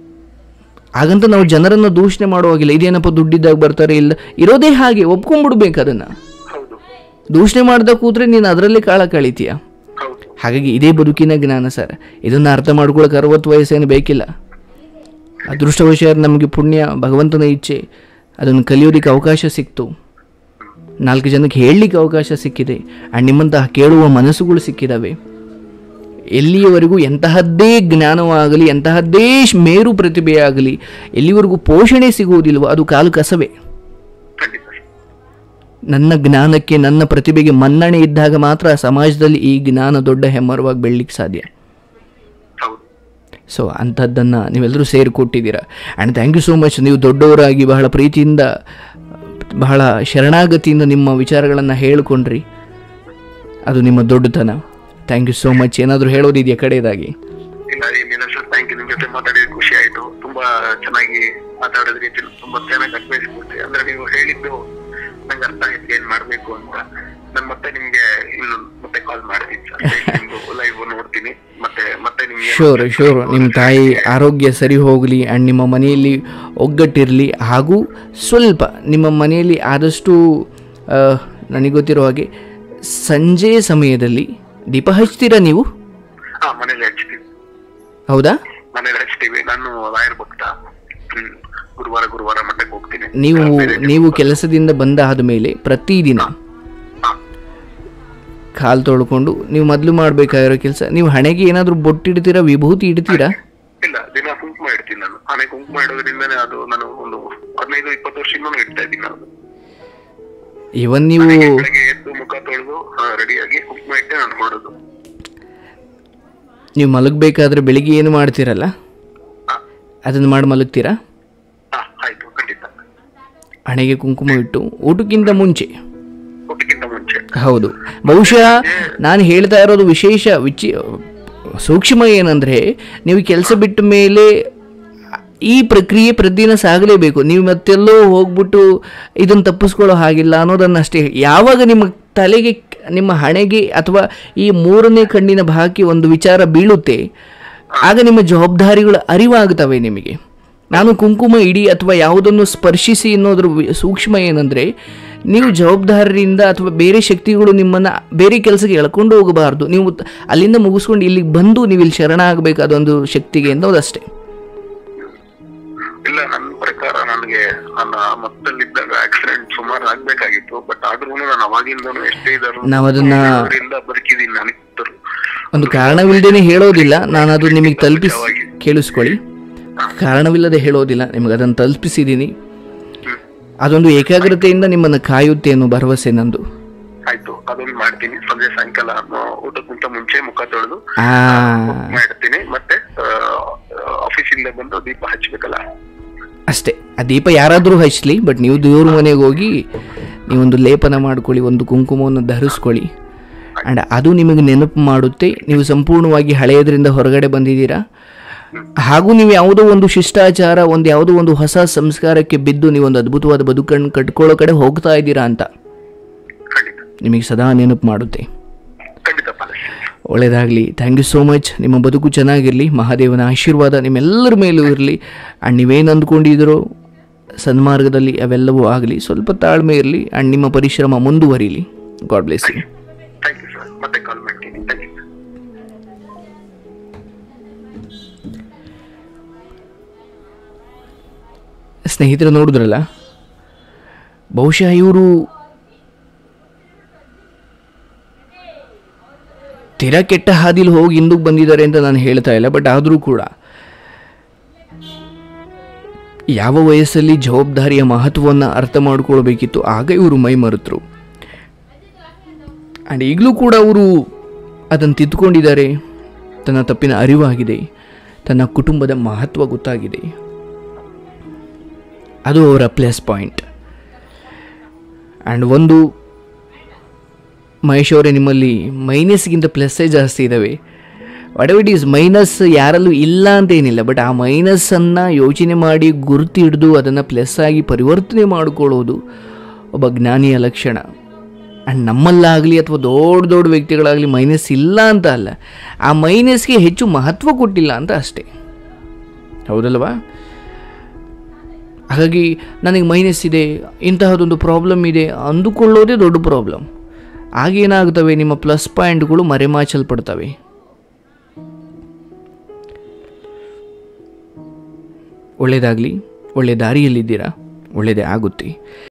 ಹಾಗಂತ ನಾವು ಜನರನ್ನು ದೂಷಣೆ ಮಾಡುವಾಗಿಲ್ಲ ಇದೇನಪ್ಪ ದುಡ್ಡಿದ್ದಾಗ ಬರ್ತಾರೆ ಇಲ್ಲ ಇರೋದೇ ಹಾಗೆ ಒಪ್ಕೊಂಡ್ಬಿಡ್ಬೇಕು ಅದನ್ನು ಹೌದು ದೂಷಣೆ ಮಾಡ್ದ ಕೂತ್ರೆ ನೀನು ಅದರಲ್ಲಿ ಕಾಳ ಕಳಿತೀಯ ಹೌದು ಹಾಗಾಗಿ ಇದೇ ಬದುಕಿನ ಜ್ಞಾನ ಸರ್ ಇದನ್ನು ಅರ್ಥ ಮಾಡ್ಕೊಳ್ಳೋಕೆ ಅರವತ್ತು ವಯಸ್ಸೇನು ಬೇಕಿಲ್ಲ ಅದೃಷ್ಟವಶಾತ್ ನಮಗೆ ಪುಣ್ಯ ಭಗವಂತನ ಇಚ್ಛೆ ಅದನ್ನು ಕಲಿಯೋದಕ್ಕೆ ಅವಕಾಶ ಸಿಕ್ತು ನಾಲ್ಕು ಜನಕ್ಕೆ ಹೇಳಲಿಕ್ಕೆ ಅವಕಾಶ ಸಿಕ್ಕಿದೆ ಆ್ಯಂಡ್ ನಿಮ್ಮಂತಹ ಕೇಳುವ ಮನಸ್ಸುಗಳು ಸಿಕ್ಕಿದ್ದಾವೆ ಎಲ್ಲಿಯವರೆಗೂ ಎಂತಹದ್ದೇ ಜ್ಞಾನವಾಗಲಿ ಎಂತಹದ್ದೇ ಶ್- ಮೇರು ಪ್ರತಿಭೆಯಾಗಲಿ ಎಲ್ಲಿವರೆಗೂ ಪೋಷಣೆ ಸಿಗುವುದಿಲ್ವೋ ಅದು ಕಾಲು ಕಸವೇ ಖಂಡಿತ ಸರ್ ನನ್ನ ಜ್ಞಾನಕ್ಕೆ ನನ್ನ ಪ್ರತಿಭೆಗೆ ಮನ್ನಣೆ ಇದ್ದಾಗ ಮಾತ್ರ ಸಮಾಜದಲ್ಲಿ ಈ ಜ್ಞಾನ ದೊಡ್ಡ ಹೆಮ್ಮರವಾಗಿ ಬೆಳಲಿಕ್ಕೆ ಸಾಧ್ಯ ಹೌದು ಸೊ ಅಂಥದ್ದನ್ನು ನೀವೆಲ್ಲರೂ ಸೇರಿಕೊಟ್ಟಿದ್ದೀರಾ and thank you so much ನೀವು ದೊಡ್ಡವರಾಗಿ ಬಹಳ ಪ್ರೀತಿಯಿಂದ ಬಹಳ ಶರಣಾಗತಿಯಿಂದ ನಿಮ್ಮ ವಿಚಾರಗಳನ್ನು ಹೇಳಿಕೊಂಡ್ರಿ ಅದು ನಿಮ್ಮ ದೊಡ್ಡತನ ಥ್ಯಾಂಕ್ ಯು ಸೋ ಮಚ್ ಏನಾದರೂ ಹೇಳೋದಿದೆಯಾ ಕಡೆಯದಾಗಿ ಇಲ್ಲ ಏನಿಲ್ಲ ಸರ್ ಥ್ಯಾಂಕ್ ಯು ನಿಮ್ ಜೊತೆ ಮಾತಾಡಿದ ಖುಷಿ ಆಯ್ತು ತುಂಬಾ ಚೆನ್ನಾಗಿ ಮಾತಾಡಿದ್ರಿ ತಿಳ್- ತುಂಬಾ ಚೆನ್ನಾಗಿ ಅಡ್ವೈಸ್ ಕೊಟ್ರಿ ಅಂದ್ರೆ ನೀವು ಹೇಳಿದ್ದು ನಂಗೆ ಅರ್ಥ ಆಯ್ತು ಏನ್ ಮಾಡ್ಬೇಕು ಅಂತ ನಾನು ಮತ್ತೆ ನಿಮ್ಗೆ ಇನ್ನು ಮತ್ತೆ ಕಾಲ್ ಮಾಡ್ತೀನಿ ಸರ್ ನಿಮ್ದು ಲೈವ್ ನೋಡ್ತೀನಿ ಮತ್ತೆ ಮತ್ತೆ ನಿಮ್ಗೆ ಶೋರ್ ಶೋರ್ ನಿಮ್ಮ ತಾಯಿ ಆರೋಗ್ಯ ಸರಿ ಹೋಗಲಿ ಆ್ಯಂಡ್ ನಿಮ್ಮ ಮನೆಯಲ್ಲಿ ಒಗ್ಗಟ್ಟಿರಲಿ ಹಾಗೂ ಸ್ವಲ್ಪ ನಿಮ್ಮ ಮನೆಯಲ್ಲಿ ಆದಷ್ಟು ಆ, ನನಗೆ ಗೊತ್ತಿರೋ ಹಾಗೆ ಸಂಜೆ ಸಮಯದಲ್ಲಿ ದೀಪ ಹಚ್ತೀರಾ ನೀವು ಹಾ ಮನೇಲಿ ಹಚ್ತೀವಿ ಹೌದಾ ಮನೇಲಿ ಹಚ್ತೀವಿ ನಾನು ರಾಯರ್ ಭಕ್ತ ಹ್ಮ್ ಗುರುವಾರ ಗುರುವಾರ ಮಠಕ್ಕೆ ಹೋಗ್ತೀನಿ ನೀವು ನೀವು ಕೆಲಸದಿಂದ ಬಂದಾದ ಮೇಲೆ ಪ್ರತಿದಿನ ಹಾ. ಕಾಲು ತೊಳ್ಕೊಂಡು ನೀವು ಮೊದಲು ಮಾಡಬೇಕಾಗಿರೋ ಕೆಲಸ ನೀವು ಹಣೆಗೆ ಏನಾದರೂ ಬೊಟ್ಟಿಡ್ತೀರಾ ವಿಭೂತಿ ಇಡ್ತೀರಾ ಇಲ್ಲ ದಿನ ಕುಂಕುಮ ಇಡ್ತೀನಿ ನಾನು ಮನೆ ಕುಂಕುಮ ಇಡೋದ್ರಿಂದನೇ ಅದು ನಾನು ಒಂದು ಹದಿನೈದು ಇಪ್ಪತ್ತು ವರ್ಷದಿಂದನೂ ಇಡ್ತಾ ಇದ್ದೀನಿ ನಾನು ಇವನ್ ನೀವು ಬೆಳಗ್ಗೆ ಎದ್ದು ಮುಖ ತೊಳೆದು ರೆಡಿಯಾಗಿ ಕುಂಕುಮ ಇಟ್ಟೆ ನಾನು ಹೊರಡೋದು ನೀವು ಮಲಗಬೇಕಾದ್ರೆ ಬೆಳಿಗ್ಗೆ ಏನು ಮಾಡ್ತೀರಲ್ಲ ಹಾ ಅದನ್ನು ಮಾಡಿ ಮಲಗ್ತೀರಾ ಹಾ ಆಯ್ತು ಖಂಡಿತ ಹಣೆಗೆ ಕುಂಕುಮ ಇಟ್ಟು ಊಟಕ್ಕಿಂತ ಮುಂಚೆ ಊಟಕ್ಕಿಂತ ಮುಂಚೆ ಹೌದು ಬಹುಶಃ ನಾನು ಹೇಳ್ತಾ ಇರೋದು ವಿಶೇಷ ವಿಚಿ ಸೂಕ್ಷ್ಮ ಏನಂದರೆ ನೀವು ಕೆಲಸ ಬಿಟ್ಟ ಮೇಲೆ ಈ ಪ್ರಕ್ರಿಯೆ ಪ್ರತಿದಿನ ಸಾಗಲೇಬೇಕು ನೀವು ಮತ್ತೆಲ್ಲೋ ಹೋಗ್ಬಿಟ್ಟು ಇದನ್ನು ತಪ್ಪಿಸ್ಕೊಳ್ಳೋ ಹಾಗಿಲ್ಲ ಅನ್ನೋದನ್ನಷ್ಟೇ ಯಾವಾಗ ನಿಮ್ಮ ತಲೆಗೆ ನಿಮ್ಮ ಹಣೆಗೆ ಅಥವಾ ಈ ಮೂರನೇ ಕಣ್ಣಿನ ಭಾಗಕ್ಕೆ ಒಂದು ವಿಚಾರ ಬೀಳುತ್ತೆ ಆಗ ನಿಮ್ಮ ಜವಾಬ್ದಾರಿಗಳು ಅರಿವಾಗ್ತವೆ ನಿಮಗೆ ನಾನು ಕುಂಕುಮ ಇಡಿ ಅಥವಾ ಯಾವುದನ್ನು ಸ್ಪರ್ಶಿಸಿ ಅನ್ನೋದ್ರ ವಿ- ಸೂಕ್ಷ್ಮ ಏನಂದರೆ ನೀವು ಜವಾಬ್ದಾರಿಯಿಂದ ಅಥವಾ ಬೇರೆ ಶಕ್ತಿಗಳು ನಿಮ್ಮನ್ನು ಬೇರೆ ಕೆಲಸಕ್ಕೆ ಎಳ್ಕೊಂಡು ಹೋಗಬಾರ್ದು ನೀವು ತ- ಅಲ್ಲಿಂದ ಮುಗಿಸ್ಕೊಂಡು ಇಲ್ಲಿಗೆ ಬಂದು ನೀವು ಇಲ್ಲಿ ಶರಣ ಆಗಬೇಕು ಅದೊಂದು ಶಕ್ತಿಗೆ ಅನ್ನೋದಷ್ಟೇ ಇಲ್ಲ ನನ್ನ ಪ್ರಕಾರ ನನಗೆ ನನ್ನ ಮತ್ತಲ್ಲಿದ್ದಾಗ ಆಕ್ಸಿಡೆಂಟ್ ಸುಮಾರು ಆಗ್ಬೇಕಾಗಿತ್ತು ಬಟ್ ಆದ್ರೂ ನಾನು ಅವಾಗಿಂದನೂ ಎಷ್ಟೇ ಇದ್ರು ನಾವು ಅದನ್ನ ಬದುಕಿದ್ದೀನಿ ನನಗೆ ಗೊತ್ತು. ಒಂದು ಕಾರಣವಿಲ್ಲದೇನೆ ಹೇಳೋದಿಲ್ಲ ನಾನು ಅದು ನಿಮಗೆ ತಲುಪಿಸಿ ಕೇಳಿಸ್ಕೊಳ್ಳಿ ಕಾರಣವಿಲ್ಲದೆ ಹೇಳೋದಿಲ್ಲ ನಿಮಗೆ ಅದನ್ನು ತಲುಪಿಸಿದ್ದೀನಿ ಹ್ಮ್. ಅದೊಂದು ಏಕಾಗ್ರತೆಯಿಂದ ನಿಮ್ಮನ್ನು ಕಾಯುತ್ತೆ ಅನ್ನೋ ಭರವಸೆ ನಂದು ಆಯ್ತು ಅದೊಂದು ಮಾಡ್ತೀನಿ ಸಂಜೆ ಸಾಯಂಕಾಲ ಆ, ಊಟಕ್ಕಿಂತ ಮುಂಚೆ ಮುಖ ತೊಳೆದು ಆ ಮಾಡ್ತೀನಿ ಮತ್ತೆ ಆಫೀಸಿಂದ ಬಂದು ದೀಪ ಹಚ್ಬೇಕಲ್ಲ ಅಷ್ಟೇ ಆ ದೀಪ ಯಾರಾದರೂ ಹಚ್ಚಲಿ ಬಟ್ ನೀವು ದೇವ್ರ ಮನೆಗೆ ಹೋಗಿ ನೀವೊಂದು ಲೇಪನ ಮಾಡ್ಕೊಳ್ಳಿ ಒಂದು ಕುಂಕುಮವನ್ನು ಧರಿಸ್ಕೊಳ್ಳಿ ಆ್ಯಂಡ್ ಅದು ನಿಮಗೆ ನೆನಪು ಮಾಡುತ್ತೆ ನೀವು ಸಂಪೂರ್ಣವಾಗಿ ಹಳೆಯದರಿಂದ ಹೊರಗಡೆ ಬಂದಿದ್ದೀರಾ ಹಾಗೂ ನೀವು ಯಾವುದೋ ಒಂದು ಶಿಷ್ಟಾಚಾರ ಒಂದು ಯಾವುದೋ ಒಂದು ಹೊಸ ಸಂಸ್ಕಾರಕ್ಕೆ ಬಿದ್ದು ನೀವೊಂದು ಅದ್ಭುತವಾದ ಬದುಕನ್ನು ಕಟ್ಕೊಳ್ಳೋ ಕಡೆ ಹೋಗ್ತಾ ಇದ್ದೀರಾ ಅಂತ ಖಂಡಿತ ನಿಮಗೆ ಸದಾ ನೆನಪು ಮಾಡುತ್ತೆ ಖಂಡಿತ ಪಾಲಿಸ್ತೀನಿ ಒಳ್ಳೆಯದಾಗಲಿ ಥ್ಯಾಂಕ್ ಯು ಸೋ ಮಚ್ ನಿಮ್ಮ ಬದುಕು ಚೆನ್ನಾಗಿರಲಿ ಮಹಾದೇವನ ಆಶೀರ್ವಾದ ನಿಮ್ಮೆಲ್ಲರ ಮೇಲೂ ಇರಲಿ ಆ್ಯಂಡ್ ನೀವೇನು ಅಂದ್ಕೊಂಡಿದ್ದೀರೋ ಸನ್ಮಾರ್ಗದಲ್ಲಿ ಅವೆಲ್ಲವೂ ಆಗಲಿ ಸ್ವಲ್ಪ ತಾಳ್ಮೆ ಇರಲಿ ಆ್ಯಂಡ್ ನಿಮ್ಮ ಪರಿಶ್ರಮ ಮುಂದುವರಿಲಿ God bless you thank you sir ಮತ್ತೆ ಕಾಲ್ ಮಾಡ್ತೀನಿ ಥ್ಯಾಂಕ್ ಯು ಸರ್ ಸ್ನೇಹಿತರು ನೋಡಿದ್ರಲ್ಲ ಬಹುಶಃ ಇವರು ತೀರಾ ಕೆಟ್ಟ ಹಾದಿಲಿ ಹೋಗಿ ಹಿಂದಕ್ಕೆ ಬಂದಿದ್ದಾರೆ ಅಂತ ನಾನು ಹೇಳ್ತಾ ಇಲ್ಲ ಬಟ್ ಆದರೂ ಕೂಡ ಯಾವ ವಯಸ್ಸಲ್ಲಿ ಜವಾಬ್ದಾರಿಯ ಮಹತ್ವವನ್ನು ಅರ್ಥ ಮಾಡ್ಕೊಳ್ಬೇಕಿತ್ತು ಆಗ ಇವರು ಮೈ ಮರೆತರು ಆ್ಯಂಡ್ ಈಗಲೂ ಕೂಡ ಅವರು ಅದನ್ನು ತಿದ್ದುಕೊಂಡಿದ್ದಾರೆ ತನ್ನ ತಪ್ಪಿನ ಅರಿವಾಗಿದೆ ತನ್ನ ಕುಟುಂಬದ ಮಹತ್ವ ಗೊತ್ತಾಗಿದೆ ಅದು ಅವರ ಪ್ಲಸ್ ಪಾಯಿಂಟ್ ಆ್ಯಂಡ್ ಒಂದು ಮಹೇಶ್ ಅವರೇ ನಿಮ್ಮಲ್ಲಿ ಮೈನಸ್ಗಿಂತ ಪ್ಲಸ್ಸೇ ಜಾಸ್ತಿ ಇದ್ದಾವೆ whatever it is minus ಯಾರಲ್ಲೂ ಇಲ್ಲ ಅಂತ ಏನಿಲ್ಲ ಬಟ್ ಆ ಮೈನಸ್ಸನ್ನು ಯೋಚನೆ ಮಾಡಿ ಗುರುತು ಹಿಡಿದು ಅದನ್ನು ಪ್ಲಸ್ ಆಗಿ ಪರಿವರ್ತನೆ ಮಾಡಿಕೊಳ್ಳೋದು ಒಬ್ಬ ಜ್ಞಾನಿಯ ಲಕ್ಷಣ ಆ್ಯಂಡ್ ನಮ್ಮಲ್ಲಾಗಲಿ ಅಥವಾ ದೊಡ್ಡ ದೊಡ್ಡ ವ್ಯಕ್ತಿಗಳಾಗಲಿ ಮೈನಸ್ ಇಲ್ಲ ಅಂತ ಅಲ್ಲ ಆ ಮೈನಸ್ಗೆ ಹೆಚ್ಚು ಮಹತ್ವ ಕೊಟ್ಟಿಲ್ಲ ಅಂತ ಅಷ್ಟೇ ಹೌದಲ್ವಾ ಹಾಗಾಗಿ ನನಗೆ ಮೈನಸ್ ಇದೆ ಇಂತಹದೊಂದು ಪ್ರಾಬ್ಲಮ್ ಇದೆ ಅಂದುಕೊಳ್ಳೋದೇ ದೊಡ್ಡ ಪ್ರಾಬ್ಲಮ್ ಆಗೇನಾಗ್ತವೆ ನಿಮ್ಮ ಪ್ಲಸ್ ಪಾಯಿಂಟ್ಗಳು ಮರೆಮಾಚಲ್ಪಡ್ತವೆ ಒಳ್ಳೆಯದಾಗಲಿ ಒಳ್ಳೆ ದಾರಿಯಲ್ಲಿದ್ದೀರಾ ಒಳ್ಳೆಯದೇ ಆಗುತ್ತೆ